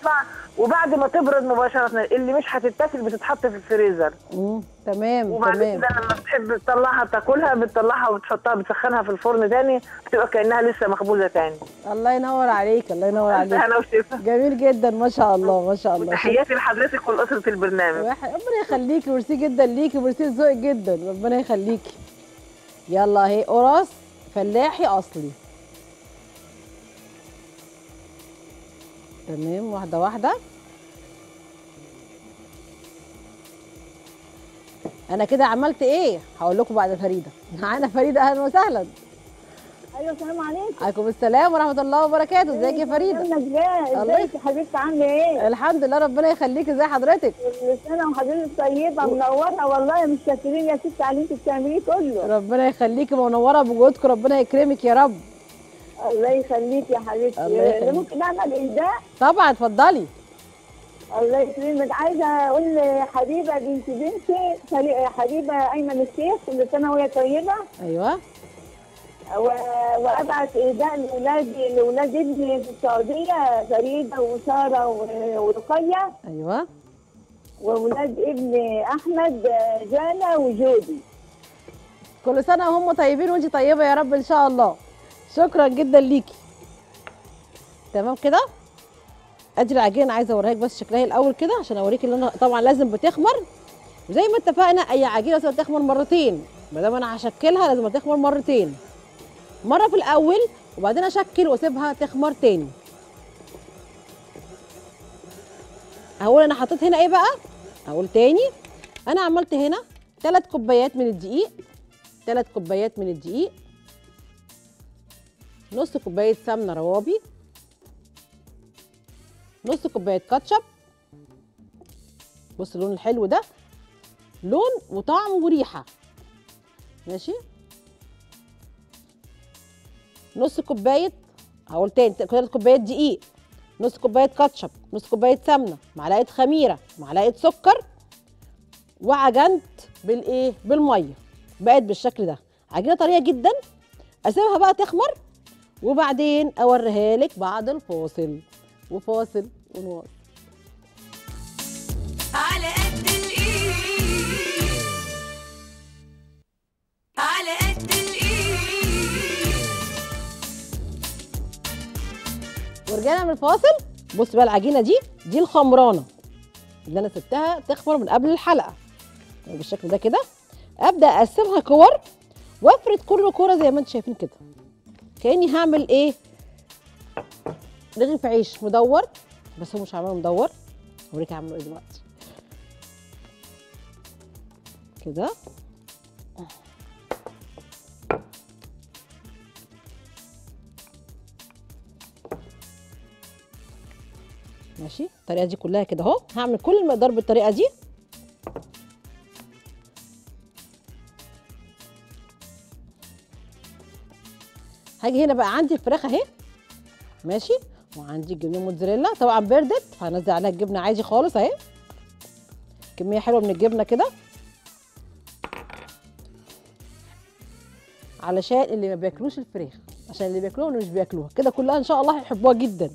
وبعد ما تبرد مباشره اللي مش هتتاكل بتتحط في الفريزر مم. تمام وبعد تمام كده لما بتحب تطلعها تاكلها بتطلعها وتحطها بتسخنها في الفرن تاني بتبقى كانها لسه مخبوزه تاني الله ينور عليك الله ينور ألف عليك هنا وشفا جميل جدا ما شاء الله ما شاء الله تحياتي لحضرتك ولاسره البرنامج واحد- ربنا يخليكي ميرسي جدا ليكي ميرسي ذوقك جدا ربنا يخليكي يلا اهي قرص فلاحي اصلي تمام واحده واحده انا كده عملت ايه هقول لكم بعد فريده معانا فريده اهلا وسهلا ايوه السلام عليكم عليكم السلام ورحمه الله وبركاته ازيك يا فريده نجلاء الله ازيك يا حبيبتي عامله ايه؟ الحمد لله ربنا يخليكي ازي حضرتك كل سنه وحضرتك طيبه منوره والله مش شاكرين يا ست على اللي انت بتعمليه كله ربنا يخليكي منوره بوجودكم ربنا يكرمك يا رب الله يخليك يا حبيبتي الله يخليك. اللي ممكن اعمل اهداء طبعا اتفضلي الله يكرمك عايزه اقول لحبيبه بنت بنتي فري- حبيبه ايمن الشيخ كل سنه وهي طيبه ايوه و- وابعت اهداء لاولادي لاولاد ابني في السعوديه فريده وساره و- ورقيه ايوه واولاد ابني احمد جانا وجودي كل سنه وهم طيبين وانت طيبه يا رب ان شاء الله شكرا جدا ليكي تمام كده ادي العجينه عايزه اوريك بس شكلها الاول كده عشان اوريك اللي انا طبعا لازم بتخمر زي ما اتفقنا اي عجينه لازم تخمر مرتين ما دام انا هشكلها لازم تخمر مرتين مره في الاول وبعدين اشكل واسيبها تخمر تاني هقول انا حطيت هنا ايه بقى اقول تاني انا عملت هنا ثلاث كوبايات من الدقيق ثلاث كوبايات من الدقيق نص كوبايه سمنه روابي نص كوبايه كاتشب بص اللون الحلو ده لون وطعم وريحه ماشي نص كوبايه هقول تاني ثلاث كوبايات دقيق نص كوبايه كاتشب نص كوبايه سمنه معلقه خميره معلقه سكر وعجنت بالايه بالميه بقت بالشكل ده عجينه طريه جدا اسيبها بقى تخمر وبعدين اوريها لك بعد الفاصل وفاصل ونواصل على قد الايد على قد الايد ورجعنا من الفاصل بص بقى العجينه دي دي الخمرانه اللي انا سبتها تخمر من قبل الحلقه يعني بالشكل ده كده ابدا اقسمها كور وافرد كل كوره زي ما انتم شايفين كده كاني هعمل ايه رغيف عيش مدور بس هو مش هعمله مدور اوريك هعمله ايه دلوقتي كده ماشي الطريقه دي كلها كده اهو هعمل كل المقدار بالطريقه دي هاجي هنا بقى عندي الفراخ اهي ماشي وعندي الجبنه موتزاريلا طبعا بردت فهنزل عليها الجبنه عادي خالص اهي كميه حلوه من الجبنه كده علشان اللي ما بياكلوش الفراخ عشان اللي بياكلوها واللي مش بياكلوها كده كلها ان شاء الله هيحبوها جدا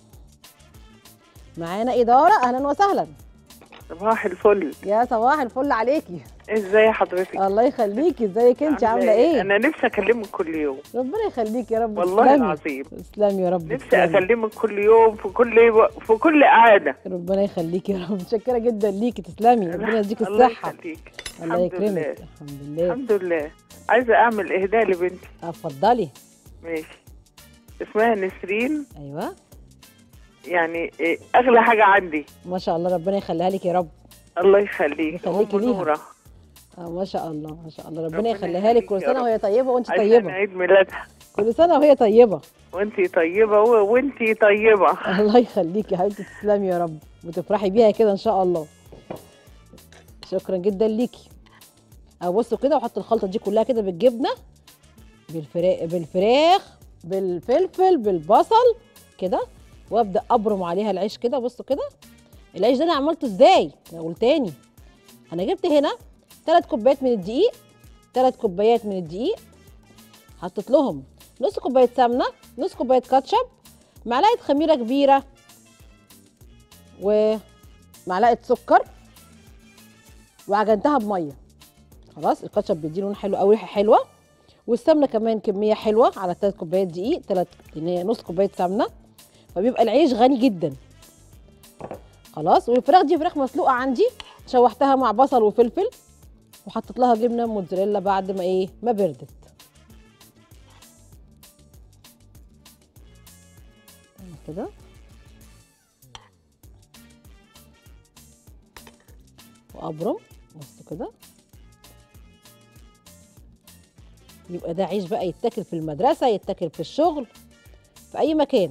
معانا إدارة أهلا وسهلا صباح الفل يا صباح الفل عليكي ازاي حضرتك الله يخليكي ازيك انت عاملة ايه انا نفسي اكلمك كل يوم ربنا يخليكي يا رب والله تسلمي. العظيم تسلمي يا رب نفسي تسلمي. اكلمك كل يوم في كل و... في كل قعده ربنا يخليكي يا رب متشكرة جدا ليكي تسلمي ربنا يديك الله الصحة يخليك الله الحمد يكرمك لله. الحمد لله الحمد لله عايزه اعمل اهداء لبنتي اتفضلي ماشي اسمها نسرين ايوه يعني إيه، اغلى حاجه عندي ما شاء الله ربنا يخليها لك يا رب الله يخليك يخليكي أم ليها. نورة اه ما شاء الله ما شاء الله ربنا ربنا يخليها لك كل يخليك يا سنة رب. وهي طيبة وانت عشان طيبة عيد ميلادها كل سنة وهي طيبة وانتي طيبه و... وانتي طيبه الله يخليكي يا حبيبتي تسلمي يا رب وتفرحي بيها كده ان شاء الله شكرا جدا ليكي او بصوا كده واحط الخلطه دي كلها كده بالجبنه بالفراخ بالفراخ بالفلفل بالبصل كده وابدا ابرم عليها العيش كده بصوا كده العيش ده انا عملته ازاي انا اقول تاني انا جبت هنا ثلاث كوبايات من الدقيق ثلاث كوبايات من الدقيق حطيت لهم نص كوبايه سمنه نص كوبايه كاتشب معلقه خميره كبيره ومعلقه سكر وعجنتها بميه خلاص الكاتشب بيدي لون حلو قوي ريحه حلوه والسمنه كمان كميه حلوه على 3 كوبايات دقيق 3 يعني نص كوبايه سمنه فبيبقى العيش غني جدا خلاص والفراخ دي فراخ مسلوقه عندي شوحتها مع بصل وفلفل وحطيت لها جبنه موتزاريلا بعد ما ايه ما بردت كده وابرم بص كده يبقى ده عيش بقى يتاكل في المدرسه يتاكل في الشغل في اي مكان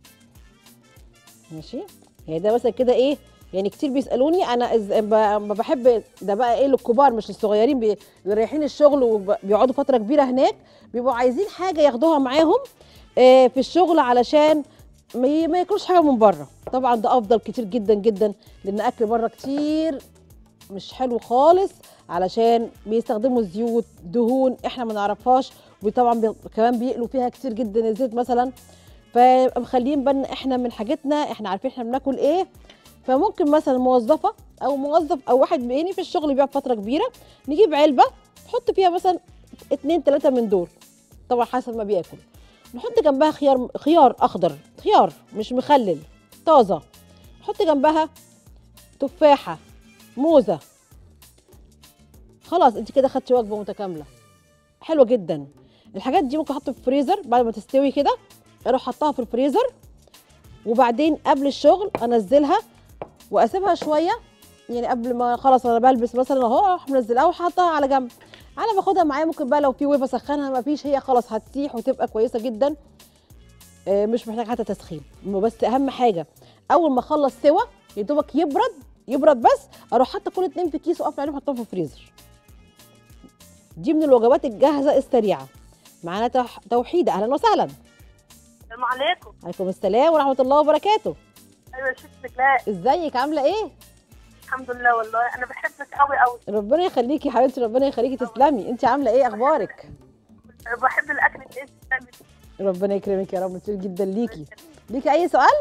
ماشي يعني ده مثلا كده ايه يعني كتير بيسالوني انا إز... ب... ب- بحب ده بقى ايه للكبار مش للصغيرين بي... اللي رايحين الشغل وبيقعدوا فتره كبيره هناك بيبقوا عايزين حاجه ياخدوها معاهم آه في الشغل علشان ما, ي... ما ياكلوش حاجه من بره طبعا ده افضل كتير جدا جدا لان اكل بره كتير مش حلو خالص علشان بيستخدموا زيوت دهون احنا ما نعرفهاش وطبعا بي... كمان بيقلوا فيها كتير جدا الزيت مثلا فمخلين بالنا احنا من حاجتنا احنا عارفين احنا بناكل ايه فممكن مثلا موظفه او موظف او واحد بيني في الشغل بيقعد فتره كبيره نجيب علبه نحط فيها مثلا اتنين تلاته من دول طبعا حسب ما بياكل نحط جنبها خيار خيار اخضر خيار مش مخلل طازه نحط جنبها تفاحه موزه خلاص انت كده خدتي وجبه متكامله حلوه جدا الحاجات دي ممكن احطها في الفريزر بعد ما تستوي كده اروح حطها في الفريزر وبعدين قبل الشغل انزلها واسيبها شويه يعني قبل ما خلاص انا بلبس مثلا اهو اروح منزلها وحاطها على جنب انا باخدها معايا ممكن بقى لو في ويف اسخنها ما فيش هي خلاص هتسيح وتبقى كويسه جدا آه، مش محتاج حتى تسخين بس اهم حاجه اول ما اخلص سوا يا دوبك يبرد يبرد بس اروح حاطه كل اتنين في كيس واقفل عليهم واحطهم في الفريزر دي من الوجبات الجاهزه السريعه معانا توح- توحيده اهلا وسهلا السلام عليكم عليكم السلام ورحمه الله وبركاته ايوه شفت الله ازيك عامله ايه الحمد لله والله انا بحبك قوي قوي ربنا يخليكي يا حبيبتي ربنا يخليكي تسلمي انت عامله ايه اخبارك بحب الاكل اللي انت بتعمله ربنا يكرمك يا رب كتير جدا ليكي ليكي اي سؤال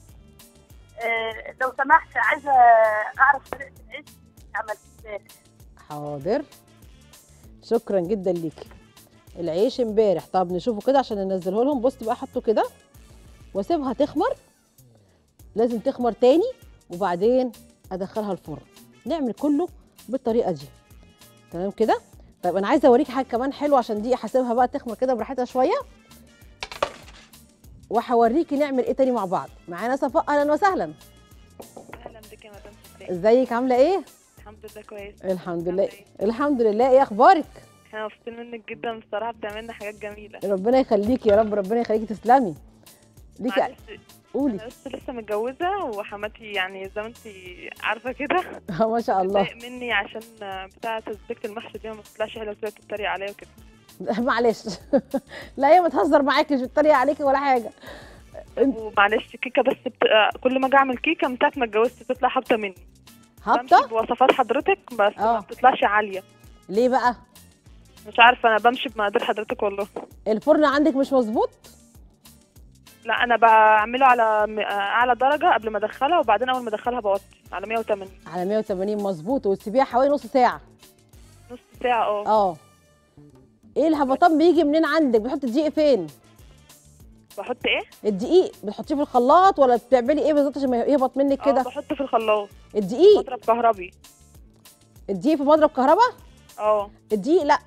آه لو سمحت عايزه اعرف طريقه العيش عمل ازاي حاضر شكرا جدا ليكي العيش امبارح طب نشوفه كده عشان ننزله لهم بص بقى حطه كده واسيبها تخمر لازم تخمر تاني وبعدين ادخلها الفرن نعمل كله بالطريقه دي تمام كده طيب انا عايزه اوريك حاجه كمان حلوه عشان دي هسيبها بقى تخمر كده براحتها شويه وهوريكي نعمل ايه تاني مع بعض معانا صفاء اهلا وسهلا اهلا بك يا مدام فتاح ازيك عامله ايه الحمد لله كويس الحمد لله الحمد لله ايه اخبارك احنا مبسوطين منك جدا بصراحه بتعملنا حاجات جميله ربنا يخليكي يا رب ربنا يخليكي تسلمي ليكي معلش قولي انا بس لسه متجوزه وحماتي يعني زي ما انت عارفه كده ما شاء الله بتضايق مني عشان بتاعه تسبيكه المحشي دي ما بتطلعش حلوه وتقعد تتريق عليا وكده معلش لا هي بتهزر معاكي مش بتتريق عليكي ولا حاجه ومعلش كيكه بس بت... كل ما اجي اعمل كيكه من ساعه ما اتجوزت تطلع هابطه مني هابطه بمشي بوصفات حضرتك بس ما بتطلعش عاليه ليه بقى مش عارفه انا بمشي بمقادير حضرتك والله الفرن عندك مش مظبوط لا انا بعمله على م- اعلى درجه قبل ما ادخلها وبعدين اول ما ادخلها بوطي على 180 على 180 مظبوط وتسيبيها حوالي نص ساعه نص ساعه اه اه ايه الهبطان بيجي منين عندك بتحطي الدقيق فين بحط ايه الدقيق بتحطيه في الخلاط ولا بتعملي ايه بالظبط عشان ما يهبط منك اه كده بحطه في الخلاط الدقيق مضرب كهربي الدقيق في مضرب كهرباء اه الدقيق لا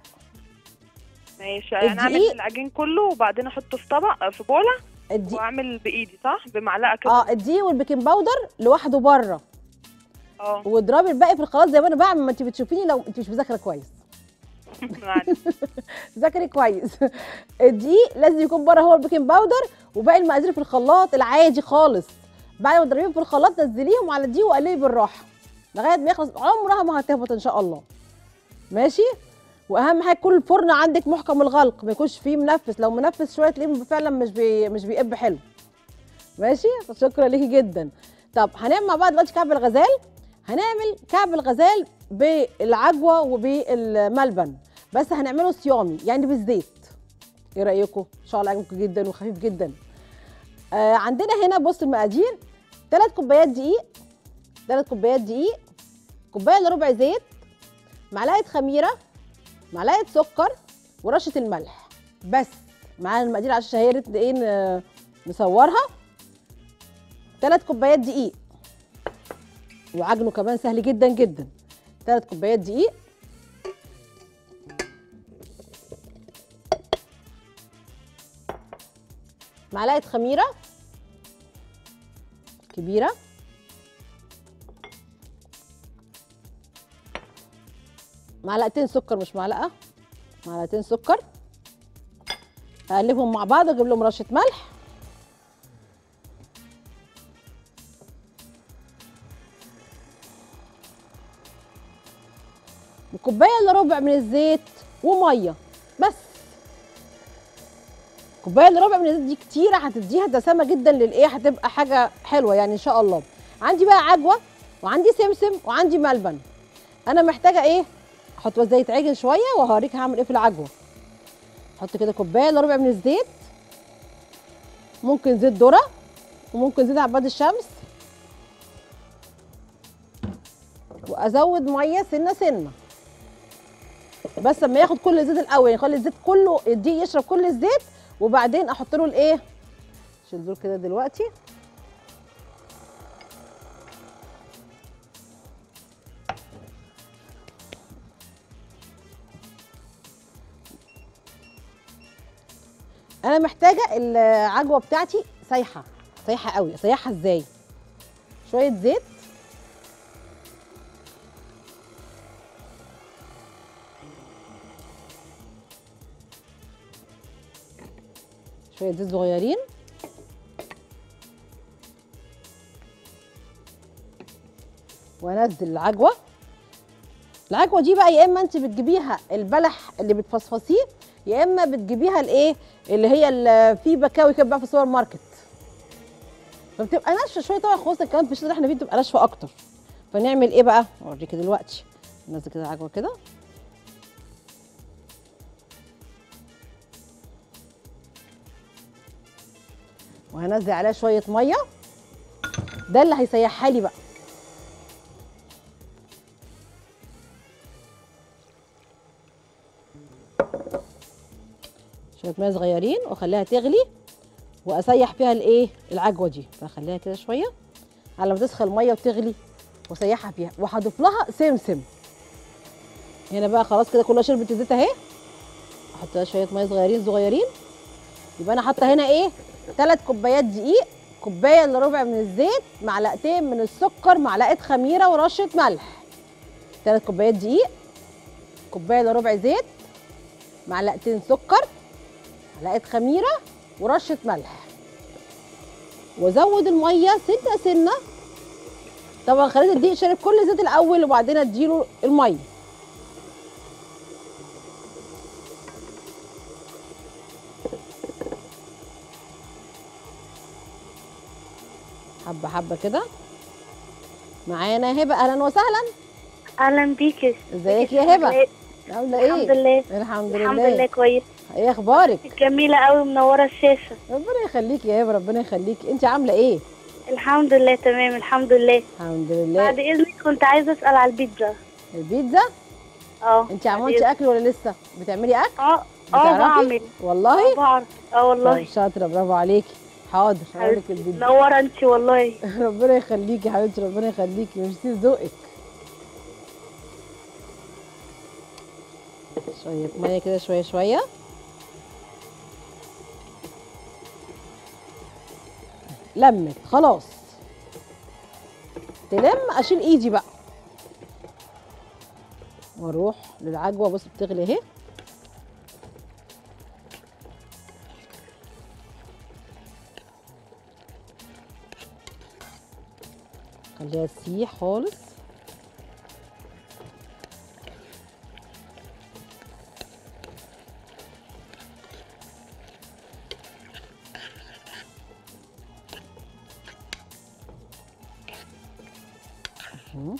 ماشي يعني اعمل الدقيق- العجين كله وبعدين احطه في طبق في بوله الدقيق واعمل بايدي صح بمعلقه كده اه الدقيق والبيكنج باودر لوحده بره اه واضربي الباقي في الخلاط زي ما انا بعمل ما انت بتشوفيني لو انت مش مذاكره كويس معلش. ذاكري كويس الدقيق لازم يكون بره هو البيكنج باودر وباقي المقادير في الخلاط العادي خالص بعد ما تضربيهم في الخلاط نزليهم على الدقيق وقلبي بالراحه لغايه ما يخلص عمرها ما هتهبط ان شاء الله ماشي واهم حاجه يكون الفرن عندك محكم الغلق ما يكونش فيه منفس لو منفس شويه تلاقيه فعلا مش بي... مش بيقب حلو ماشي شكرا ليكي جدا طب هنعمل مع بعض دلوقتي كعب الغزال هنعمل كعب الغزال بالعجوه وبالملبن بس هنعمله صيامي يعني بالزيت ايه رايكم ان شاء الله يعجبكم جدا وخفيف جدا آه عندنا هنا بص المقادير ثلاث كوبايات دقيق ثلاث كوبايات دقيق كوبايه الا ربع زيت معلقه خميره معلقه سكر ورشه الملح بس معانا المقادير على الشاشه هي ريت ايه ن- نصورها ثلاث كوبايات دقيق وعجنه كمان سهل جدا جدا ثلاث كوبايات دقيق معلقه خميره كبيره معلقتين سكر مش معلقه معلقتين سكر اقلبهم مع بعض واجيب لهم رشه ملح وكوبايه الا ربع من الزيت وميه بس كوبايه الا ربع من الزيت دي كتيره هتديها دسامه جدا للايه هتبقى حاجه حلوه يعني ان شاء الله عندي بقى عجوه وعندي سمسم وعندي ملبن انا محتاجه ايه احط بس زيت عجن شويه وهوريك هعمل ايه في العجوه احط كده كوبايه الا ربع من الزيت ممكن زيت ذره وممكن زيت عباد الشمس وازود ميه سنه سنه بس لما ياخد كل الزيت الاول يعني يخلي الزيت كله يديه يشرب كل الزيت وبعدين احط له الايه شيل دول كده دلوقتي انا محتاجه العجوه بتاعتي سايحه سايحه قوي اسيحها ازاي شويه زيت شويه زيت صغيرين وانزل العجوه العجوه دي بقى يا اما انت بتجيبيها البلح اللي بتفصفصيه يا اما بتجيبيها الايه اللي هي اللي في بكاوي كده بقى في السوبر ماركت فبتبقى ناشفه شويه طبعا خصوصا كمان في الشتا اللي احنا فيه بتبقى ناشفه اكتر فنعمل ايه بقى اوريكي دلوقتي ننزل كده العجوه كده وهنزل عليها شويه ميه ده اللي هيسيحها لي بقى شويه ميه صغيرين واخليها تغلي واسيح فيها الايه العجوه دي فاخليها كده شويه على ما تسخن الميه وتغلي واسيحها فيها وهضيف لها سمسم هنا بقى خلاص كده كلها شربت الزيت اهي احط لها شويه ميه صغيرين صغيرين يبقى انا حاطه هنا ايه ثلاث كوبايات دقيق كوبايه الا ربع من الزيت معلقتين من السكر معلقه خميره ورشه ملح ثلاث كوبايات دقيق كوبايه الا ربع زيت معلقتين سكر معلقه خميره ورشه ملح وازود الميه سنه سنه طبعا خليت الدقيق شارب كل الزيت الاول وبعدين اديله الميه حبه حبه كده معانا هبه اهلا وسهلا اهلا بيكي ازيك يا هبه عامله ايه الحمد لله الحمد لله الحمد لله كويس ايه اخبارك جميله قوي منوره الشاشه ربنا يخليكي يا هبه ربنا يخليكي انت عامله ايه الحمد لله تمام الحمد لله الحمد لله بعد اذنك كنت عايزه اسال على البيتزا البيتزا اه انت عملتي اكل ولا لسه بتعملي اكل اه اه بتعرفي؟ بعمل والله اه بعرف اه والله طيب شاطره برافو عليكي حاضر هقول لك البيتزا منوره انت والله ربنا يخليكي يا حبيبتي ربنا يخليكي ميرسي ذوقك شويه ميه كده شويه شويه لمت خلاص تلم اشيل ايدي بقى واروح للعجوه بص بتغلي اهي خليها تسيح خالص مهم.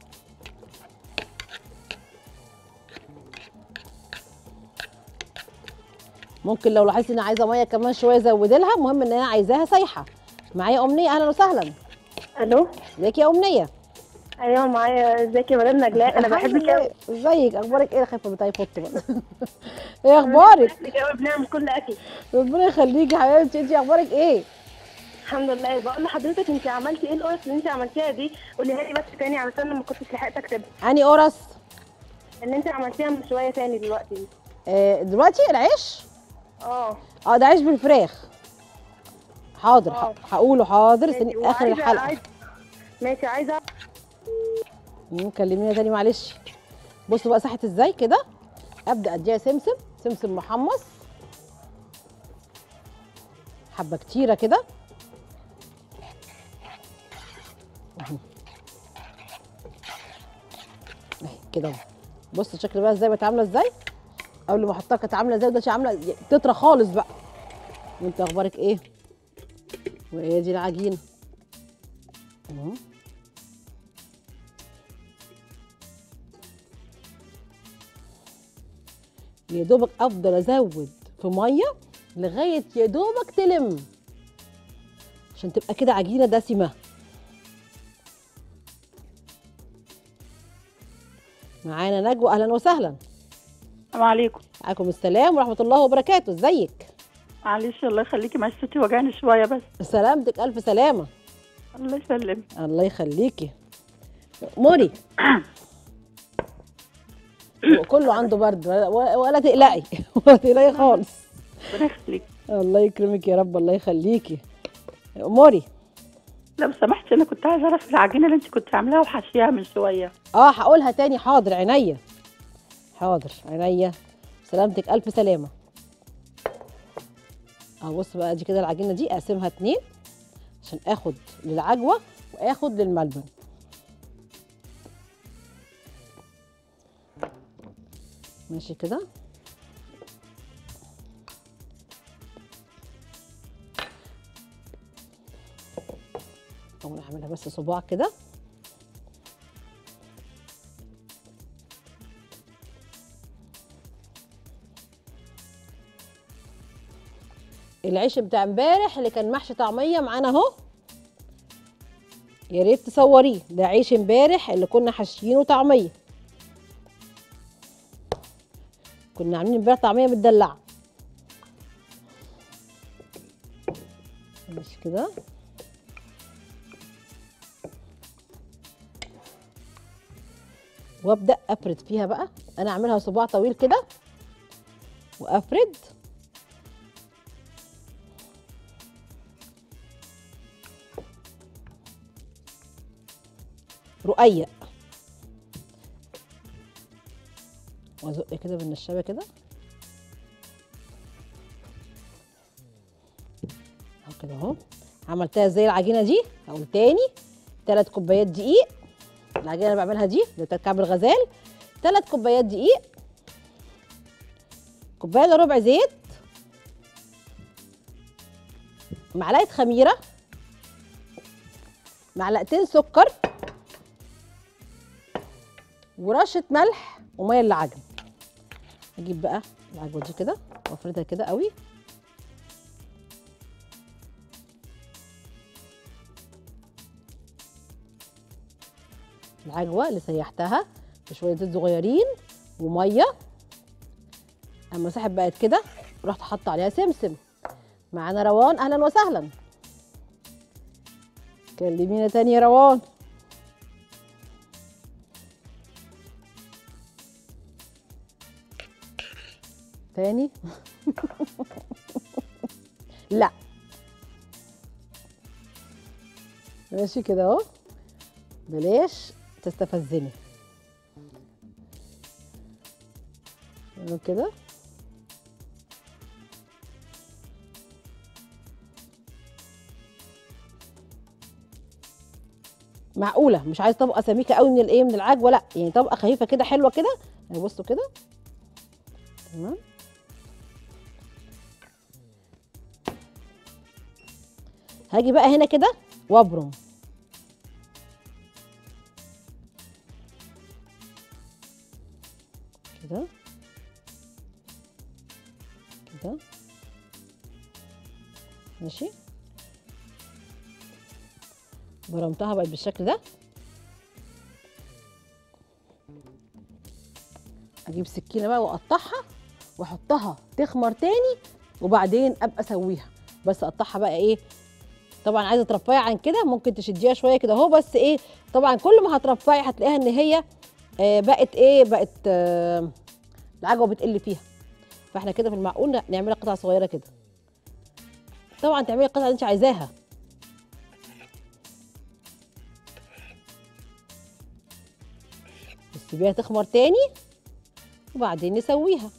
ممكن لو لاحظتي ان عايزه ميه كمان شويه زودي لها المهم ان انا عايزاها سايحه معايا امنيه اهلا وسهلا الو ازيك يا امنيه ايوه معايا ازيك يا مدام نجلاء انا الحمد بحبك لله. قوي ازيك اخبارك ايه خايفه بتاعي فوت بقى ايه اخبارك بحبك قوي بنعمل كل اكل ربنا يخليكي يا حبيبتي انت اخبارك ايه الحمد لله بقول لحضرتك انت عملتي ايه القرص اللي انت عملتيها دي قوليها لي بس تاني علشان ما كنتش لحقت اكتبها اني قرص اللي انت عملتيها من شويه تاني دلوقتي آه دلوقتي العيش اه اه ده عيش بالفراخ حاضر آه. ح- هقوله حاضر ماشي، سن اخر وعايزة- الحلقه عايزة- ماشي عايزه مم، كلمينا تاني معلش بصوا بقى صحت ازاي كده ابدا اديها سمسم سمسم محمص حبه كتيره كده أهو. اهي كده اهو. بص الشكل بقى ازاي بقت عامله ازاي قبل ما احطها كانت عامله ازاي ودلوقتي عامله تطرى خالص بقى وانت اخبارك ايه وايه دي العجينه اهو يا دوبك افضل ازود في ميه لغايه يا دوبك تلم عشان تبقى كده عجينه دسمه معانا نجوى اهلا وسهلا السلام عليكم عليكم السلام ورحمه الله وبركاته ازيك معلش الله يخليكي معلش صوتي وجعني شويه بس سلامتك الف سلامه الله يسلمك الله يخليكي موري كله عنده برد ولا, ولا تقلقي ولا تقلقي خالص ربنا يخليك الله يكرمك يا رب الله يخليكي موري لو سمحتي انا كنت عايزه اعرف العجينه اللي انت كنت عاملاها وحشيها من شويه اه هقولها تاني حاضر عينيا حاضر عينيا سلامتك الف سلامه اه بص بقى دي كده العجينه دي اقسمها اتنين عشان اخد للعجوه واخد للملبن ماشي كده اول اعملها بس صباع كده العيش بتاع امبارح اللي كان محشي طعميه معانا اهو يا ريت تصوريه ده عيش امبارح اللي كنا حاشيينه طعميه كنا عاملين امبارح طعميه متدلعه مش كده وابدا افرد فيها بقى انا اعملها صباع طويل كده وافرد رقيق وازق كده بالنشابه كده اهو كده اهو عملتها زي العجينه دي هقول تاني ثلاث كوبايات دقيق العجينه اللي بعملها دي اللي بتاعت كعب الغزال ثلاث كوبايات دقيق كوبايه الا ربع زيت معلقه خميره معلقتين سكر ورشه ملح وميه للعجن اجيب بقى العجوه دي كده وافردها كده قوي العجوه اللي سيحتها بشويه زيت صغيرين وميه اما سحب بقت كده رحت حاطه عليها سمسم معانا روان اهلا وسهلا كلمينا تاني يا روان تاني لا ماشي كده اهو بلاش تستفزني اهو كده معقوله مش عايز طبقه سميكه قوي من الايه من العجوه لا يعني طبقه خفيفه كده حلوه كده اهي بصوا كده تمام هاجي بقى هنا كده وابرم كده كده ماشي برمتها بقت بالشكل ده اجيب سكينه بقى واقطعها واحطها تخمر تاني وبعدين ابقى اسويها بس اقطعها بقى ايه طبعا عايزه ترفعي عن كده ممكن تشديها شويه كده اهو بس ايه طبعا كل ما هترفعي هتلاقيها ان هي آه بقت ايه بقت آه العجوه بتقل فيها فاحنا كده في المعقول نعملها قطع صغيره كده طبعا تعملي القطعه اللي انت عايزاها تسيبيها تخمر تاني وبعدين نسويها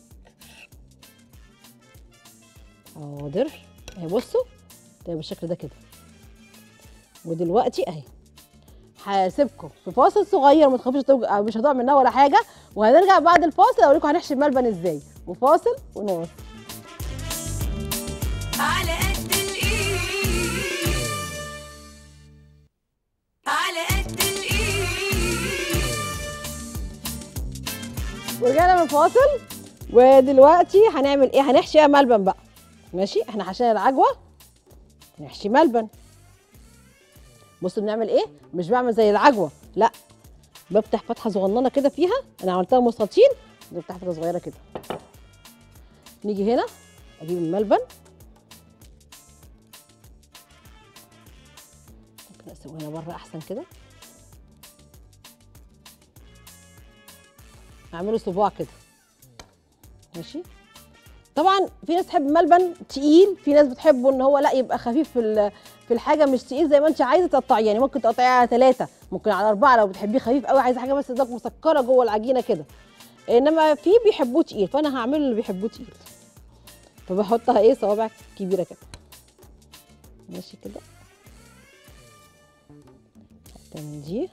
حاضر اهي بصوا ده بالشكل ده كده ودلوقتي اهي هسيبكم في فاصل صغير ما تخافوش توج- مش هتقع منها ولا حاجه وهنرجع بعد الفاصل اوريكم هنحشي الملبن ازاي وفاصل ونواصل على قد الايد على قد الايد ورجعنا من فاصل ودلوقتي هنعمل ايه هنحشي ملبن بقى ماشي احنا حشينا العجوه نحشي ملبن بصوا بنعمل ايه مش بعمل زي العجوه لا بفتح فتحه صغننه كده فيها انا عملتها مستطيل بفتح فتحه صغيره كده نيجي هنا اجيب الملبن ممكن اسوي هنا بره احسن كده اعمله صباع كده ماشي طبعا في ناس تحب الملبن تقيل في ناس بتحبه ان هو لا يبقى خفيف في ال- في الحاجه مش تقيل زي ما انت عايزه تقطعيه يعني ممكن تقطعيه على ثلاثه ممكن على اربعه لو بتحبيه خفيف قوي عايزه حاجه بس تبقى مسكره جوه العجينه كده انما في بيحبوه تقيل فانا هعمله اللي بيحبوه تقيل فبحطها ايه صوابع كبيره كده ماشي كده حتى من دي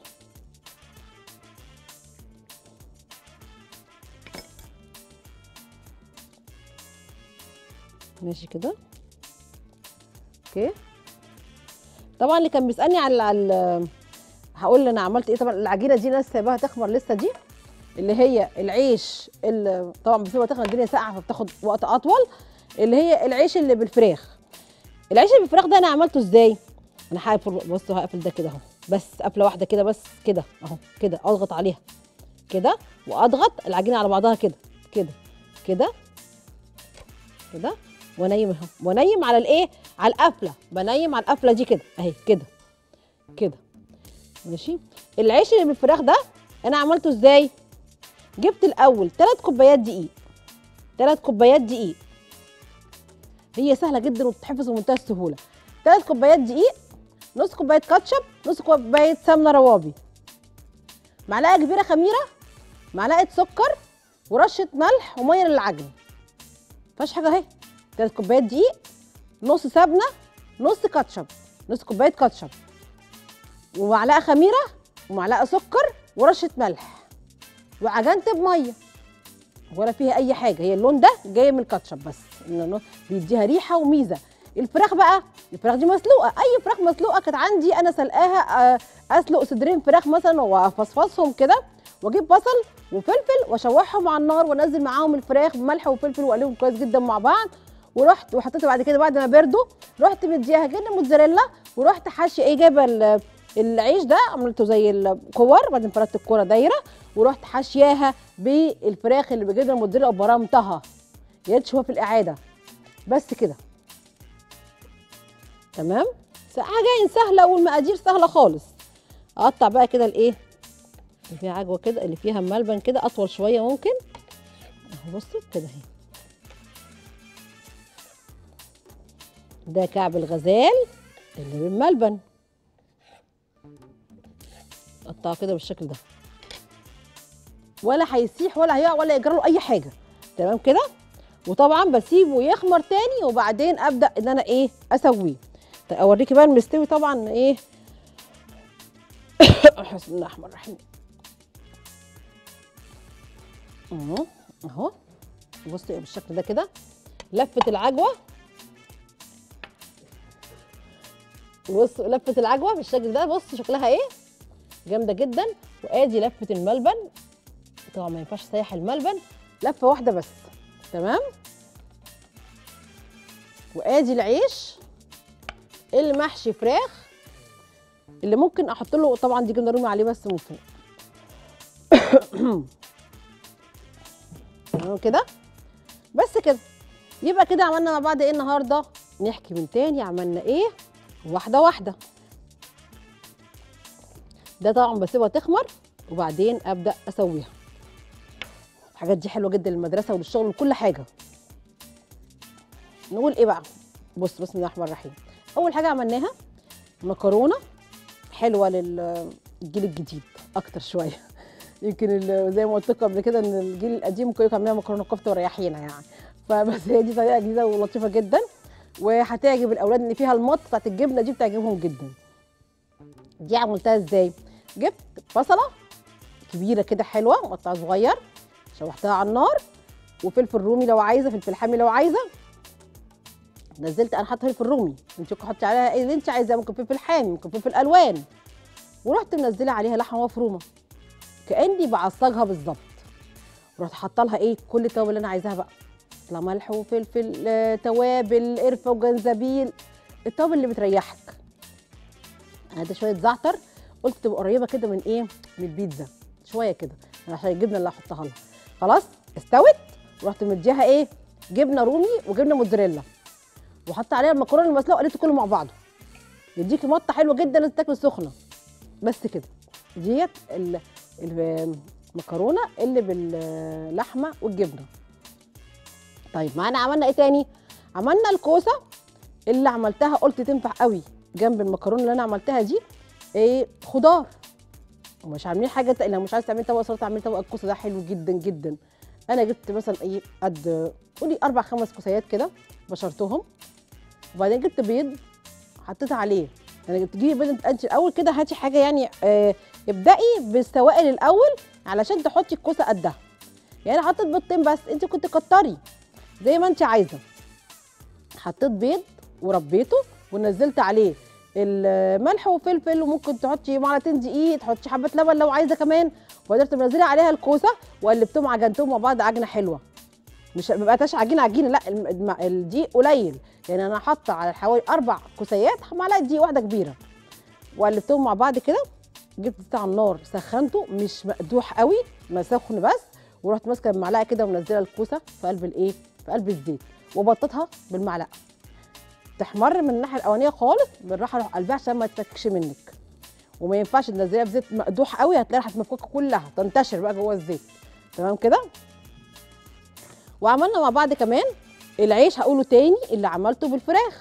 ماشي كده اوكي طبعا اللي كان بيسالني على على هقول انا عملت ايه طبعا العجينه دي ناس سايباها تخمر لسه دي اللي هي العيش اللي طبعا بسيبها تخمر الدنيا ساقعه فبتاخد وقت اطول اللي هي العيش اللي بالفراخ العيش اللي بالفراخ ده انا عملته ازاي انا هقفل بصوا هقفل ده كده اهو بس قفله واحده كده بس كده اهو كده اضغط عليها كده واضغط العجينه على بعضها كده كده كده كده وانيم اهو وانيم على الايه على القفله بنيم على القفله دي كده اهي كده كده ماشي العيش اللي بالفراخ ده انا عملته ازاي جبت الاول 3 كوبايات دقيق 3 كوبايات دقيق هي سهله جدا وبتتحفظ بمنتهى السهوله 3 كوبايات دقيق نص كوبايه كاتشب نص كوبايه سمنه روابي معلقه كبيره خميره معلقه سكر ورشه ملح وميه للعجن مفيهاش حاجه اهي 3 كوبايات دقيق نص سمنه نص كاتشب نص كوبايه كاتشب ومعلقه خميره ومعلقه سكر ورشه ملح وعجنت بميه ولا فيها اي حاجه هي اللون ده جاي من الكاتشب بس إنه بيديها ريحه وميزه الفراخ بقى الفراخ دي مسلوقه اي فراخ مسلوقه كانت عندي انا سلقاها آه، اسلق صدرين فراخ مثلا وافصفصهم كده واجيب بصل وفلفل واشوحهم على النار وانزل معاهم الفراخ بملح وفلفل واقلبهم كويس جدا مع بعض ورحت وحطيت بعد كده بعد ما بردوا رحت مديها جبنه موتزاريلا ورحت حاشيه ايه جايبه ال- العيش ده عملته زي الكور بعدين فردت الكوره دايره ورحت حاشياها بالفراخ اللي بجبنه موتزاريلا وبرمتها يا ريت تشوفوها في الاعاده بس كده تمام س- حاجه سهله والمقادير سهله خالص اقطع بقى كده الايه اللي فيها عجوه كده اللي فيها ملبن كده اطول شويه ممكن اهو بصوا كده اهي ده كعب الغزال اللي بالملبن قطعه كده بالشكل ده ولا هيسيح ولا هيقع ولا يجرى له اي حاجه تمام كده وطبعا بسيبه يخمر تاني وبعدين ابدا ان انا ايه اسويه طيب اوريكي بقى المستوي طبعا ايه بسم الله الرحمن الرحيم اهو اهو بصي بالشكل ده كده لفه العجوه بص لفه العجوه بالشكل ده بص شكلها ايه جامده جدا وادي لفه الملبن طبعا ما ينفعش اسيح الملبن لفه واحده بس تمام وادي العيش اللي محشي فراخ اللي ممكن احط له طبعا دي جبنه رومي عليه بس من فوق تمام كده بس كده يبقى كده عملنا مع بعض ايه النهارده نحكي من تاني عملنا ايه واحده واحده ده طبعا بسيبها تخمر وبعدين ابدا اسويها الحاجات دي حلوه جدا للمدرسه وللشغل وكل حاجه نقول ايه بقى بص بسم الله الرحمن الرحيم اول حاجه عملناها مكرونه حلوه للجيل الجديد اكتر شويه يمكن ال- زي ما قلت لكم قبل كده ان الجيل القديم ممكن يعملها مكرونه كفته وريحينا يعني فبس هي دي طريقه جديده ولطيفه جدا وهتعجب الاولاد ان فيها المط بتاعت الجبنه دي بتعجبهم جدا دي عملتها ازاي جبت بصله كبيره كده حلوه مقطعه صغير شوحتها على النار وفلفل رومي لو عايزه فلفل حامي لو عايزه نزلت انا حاطه فلفل رومي انت ممكن تحطي عليها ايه اللي انت عايزاه ممكن فلفل حامي ممكن فلفل الوان ورحت منزله عليها لحمه مفرومه كاني بعصجها بالظبط ورحت حاطه لها ايه كل التوابل اللي انا عايزاها بقى لا ملح وفلفل آه، توابل قرفه وجنزبيل التوابل اللي بتريحك انا ده شويه زعتر قلت تبقى قريبه كده من ايه من البيتزا شويه كده عشان الجبنه اللي هحطها لها خلاص استوت ورحت مديها ايه جبنه رومي وجبنه موتزاريلا وحط عليها المكرونه المسلوقه قلت كله مع بعضه يديكي مطه حلوه جدا لازم تاكل سخنه بس كده ديت ال- المكرونه اللي باللحمه والجبنه طيب معانا عملنا ايه تاني عملنا الكوسه اللي عملتها قلت تنفع قوي جنب المكرونه اللي انا عملتها دي ايه خضار ومش عاملين حاجه تق- لو مش عايز تعملي طبق سلطه اعملي طبق الكوسه ده حلو جدا جدا انا جبت مثلا ايه قد قولي اربع خمس كوسيات كده بشرتهم وبعدين جبت بيض حطيت عليه يعني جبت تجيبي بيض انت الاول كده هاتي حاجه يعني آه ابدأي بالسوائل الاول علشان تحطي الكوسه قدها يعني أنا حطيت بيضتين بس انت كنت كتري زي ما انت عايزه حطيت بيض وربيته ونزلت عليه الملح وفلفل وممكن تحطي معلقتين دقيق تحطي حبه لبن لو عايزه كمان وقدرت تنزلي عليها الكوسه وقلبتهم عجنتهم مع بعض عجنه حلوه مش ما بقتش عجينه عجينه لا الم- الم- الدقيق قليل يعني انا حاطه على حوالي اربع كوسيات معلقه دقيق واحده كبيره وقلبتهم مع بعض كده جبت زيت على النار سخنته مش مقدوح قوي ما سخن بس ورحت ماسكه المعلقه كده ومنزله الكوسه في قلب الايه في قلب الزيت وبططها بالمعلقه تحمر من الناحيه الاولانيه خالص بالراحه روح قلبها عشان ما تفكش منك وما ينفعش تنزليها في زيت مقدوح قوي هتلاقي ريحه المفكوكه كلها تنتشر بقى جوه الزيت تمام كده وعملنا مع بعض كمان العيش هقوله تاني اللي عملته بالفراخ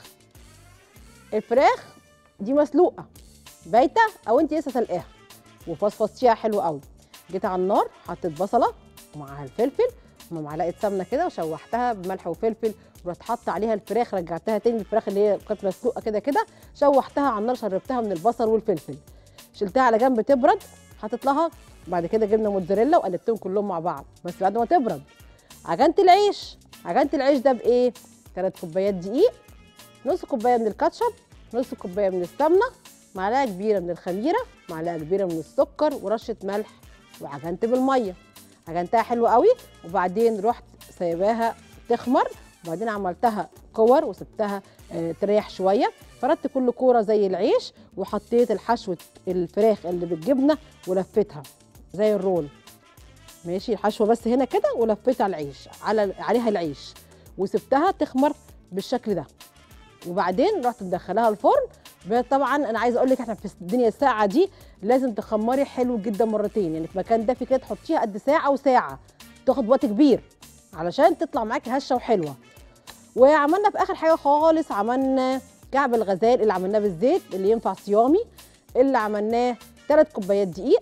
الفراخ دي مسلوقه بايته او انت لسه سلقاها وفصفصتيها حلو قوي جيت على النار حطيت بصله ومعاها الفلفل مع معلقه سمنه كده وشوحتها بملح وفلفل ورحت حاطه عليها الفراخ رجعتها تاني الفراخ اللي هي كانت مسلوقه كده كده شوحتها على النار شربتها من البصل والفلفل شلتها على جنب تبرد حطيت لها بعد كده جبنه موتزاريلا وقلبتهم كلهم مع بعض بس بعد ما تبرد عجنت العيش عجنت العيش ده بايه 3 كوبايات دقيق نص كوبايه من الكاتشب نص كوبايه من السمنه معلقه كبيره من الخميره معلقه كبيره من السكر ورشه ملح وعجنت بالميه عجنتها حلو قوي وبعدين رحت سايباها تخمر وبعدين عملتها كور وسبتها آه، تريح شويه فردت كل كوره زي العيش وحطيت الحشوه الفراخ اللي بالجبنه ولفتها زي الرول ماشي الحشوه بس هنا كده ولفيت على العيش على عليها العيش وسبتها تخمر بالشكل ده وبعدين رحت مدخلاها الفرن ب- طبعا انا عايزه اقول لك احنا في الدنيا الساعه دي لازم تخمري حلو جدا مرتين يعني في مكان دافي كده تحطيها قد ساعه وساعه تاخد وقت كبير علشان تطلع معاكي هشه وحلوه وعملنا في اخر حاجه خالص عملنا كعب الغزال اللي عملناه بالزيت اللي ينفع صيامي اللي عملناه ثلاث كوبايات دقيق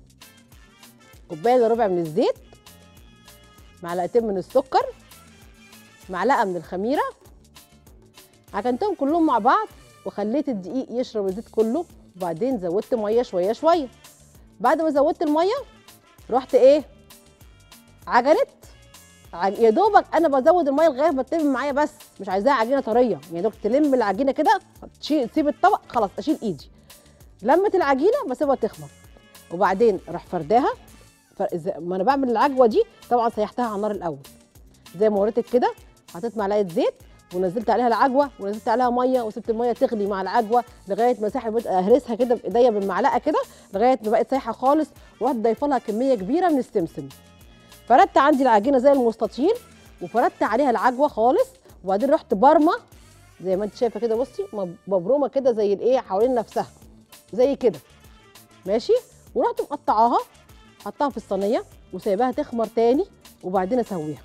كوبايه الا ربع من الزيت معلقتين من السكر معلقه من الخميره عجنتهم كلهم مع بعض وخليت الدقيق يشرب الزيت كله وبعدين زودت ميه شويه شويه بعد ما زودت الميه رحت ايه عجنت عج... يا دوبك انا بزود الميه لغايه ما تلم معايا بس مش عايزاها عجينه طريه يعني يا دوبك تلم العجينه كده تشيل تسيب الطبق خلاص اشيل ايدي لمت العجينه بسيبها تخمر وبعدين راح فرداها ف... إذا- ما انا بعمل العجوه دي طبعا سيحتها على النار الاول زي ما وريتك كده حطيت معلقه زيت ونزلت عليها العجوه ونزلت عليها ميه وسبت الميه تغلي مع العجوه لغايه ما ساحب اهرسها كده بايديا بالمعلقه كده لغايه ما بقت سايحه خالص ورحت ضايفه لها كميه كبيره من السمسم فردت عندي العجينه زي المستطيل وفردت عليها العجوه خالص وبعدين رحت برمه زي ما انت شايفه كده بصي مب- مبرومه كده زي الايه حوالين نفسها زي كده ماشي ورحت مقطعاها حطها في الصينيه وسايباها تخمر تاني وبعدين اسويها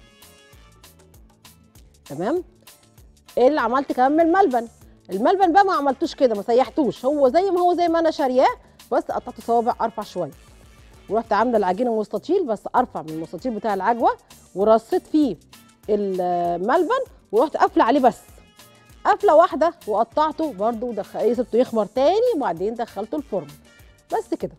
تمام ايه اللي عملت كمان من الملبن الملبن بقى ما عملتوش كده ما سيحتوش هو زي ما هو زي ما انا شارياه بس قطعت صوابع ارفع شويه ورحت عامله العجينه مستطيل بس ارفع من المستطيل بتاع العجوه ورصيت فيه الملبن ورحت قافله عليه بس قفله واحده وقطعته برده ودخل ايه سبته يخمر تاني وبعدين دخلته الفرن بس كده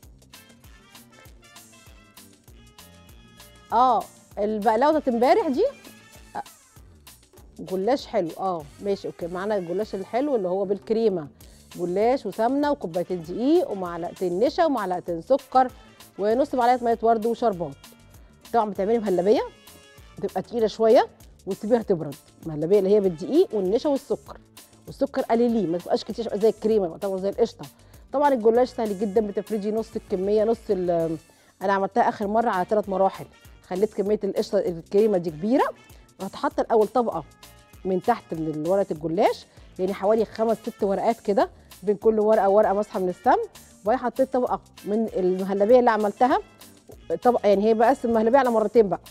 اه البقلاوه بتاعت امبارح دي آه، جلاش حلو اه ماشي اوكي معانا الجلاش الحلو اللي هو بالكريمه جلاش وسمنه وكوبايتين دقيق ومعلقتين نشا ومعلقتين سكر ونص معلقه ميه ورد وشربات طبعا بتعملي مهلبيه بتبقى تقيله شويه وتسيبيها تبرد مهلبيه اللي هي بالدقيق والنشا والسكر والسكر قليليه ما تبقاش كتير تبقى زي الكريمه يبقى طبعا زي القشطه طبعا الجلاش سهل جدا بتفرجي نص الكميه نص ال- انا عملتها اخر مره على ثلاث مراحل خليت كميه القشطه الكريمه دي كبيره رحت حاطه الاول طبقه من تحت من ورقه الجلاش يعني حوالي خمس ست ورقات كده بين كل ورقه وورقه مسحه من السمن وبعدين حطيت طبقه من المهلبيه اللي عملتها طبقه يعني هي بقسم المهلبيه على مرتين بقى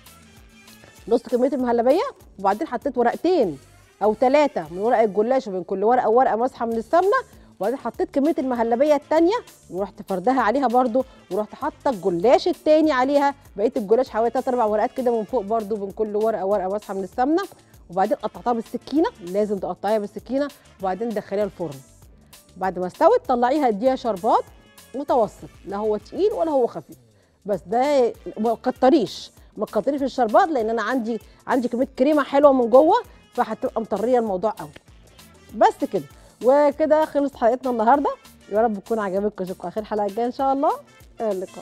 نص كميه المهلبيه وبعدين حطيت ورقتين او ثلاثه من ورق الجلاش وبين كل ورقه وورقه مسحه من السمنه وبعدين حطيت كميه المهلبيه الثانيه ورحت فردها عليها برده ورحت حاطه الجلاش الثاني عليها بقيت الجلاش حوالي ثلاث اربع ورقات كده من فوق برده بين كل ورقه ورقه مسحه من السمنه وبعدين قطعتها بالسكينه لازم تقطعيها بالسكينه وبعدين تدخليها الفرن بعد ما استوت طلعيها اديها شربات متوسط لا هو تقيل ولا هو خفيف بس ده ما تكتريش ما تكتريش في الشربات لان انا عندي عندي كميه كريمه حلوه من جوه فهتبقى مطريه الموضوع قوي بس كده وكده خلصت حلقتنا النهارده يا رب تكون عجبتكم اشوفكم اخر حلقه الجايه ان شاء الله الى اللقاء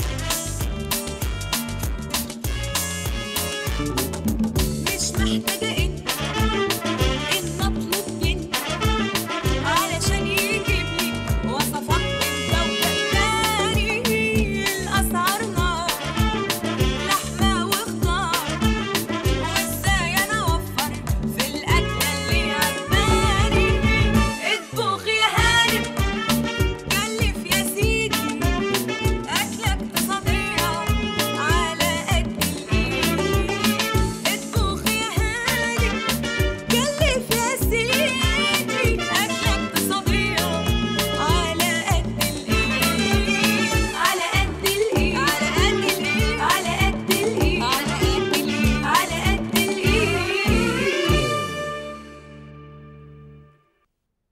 مش محتاجة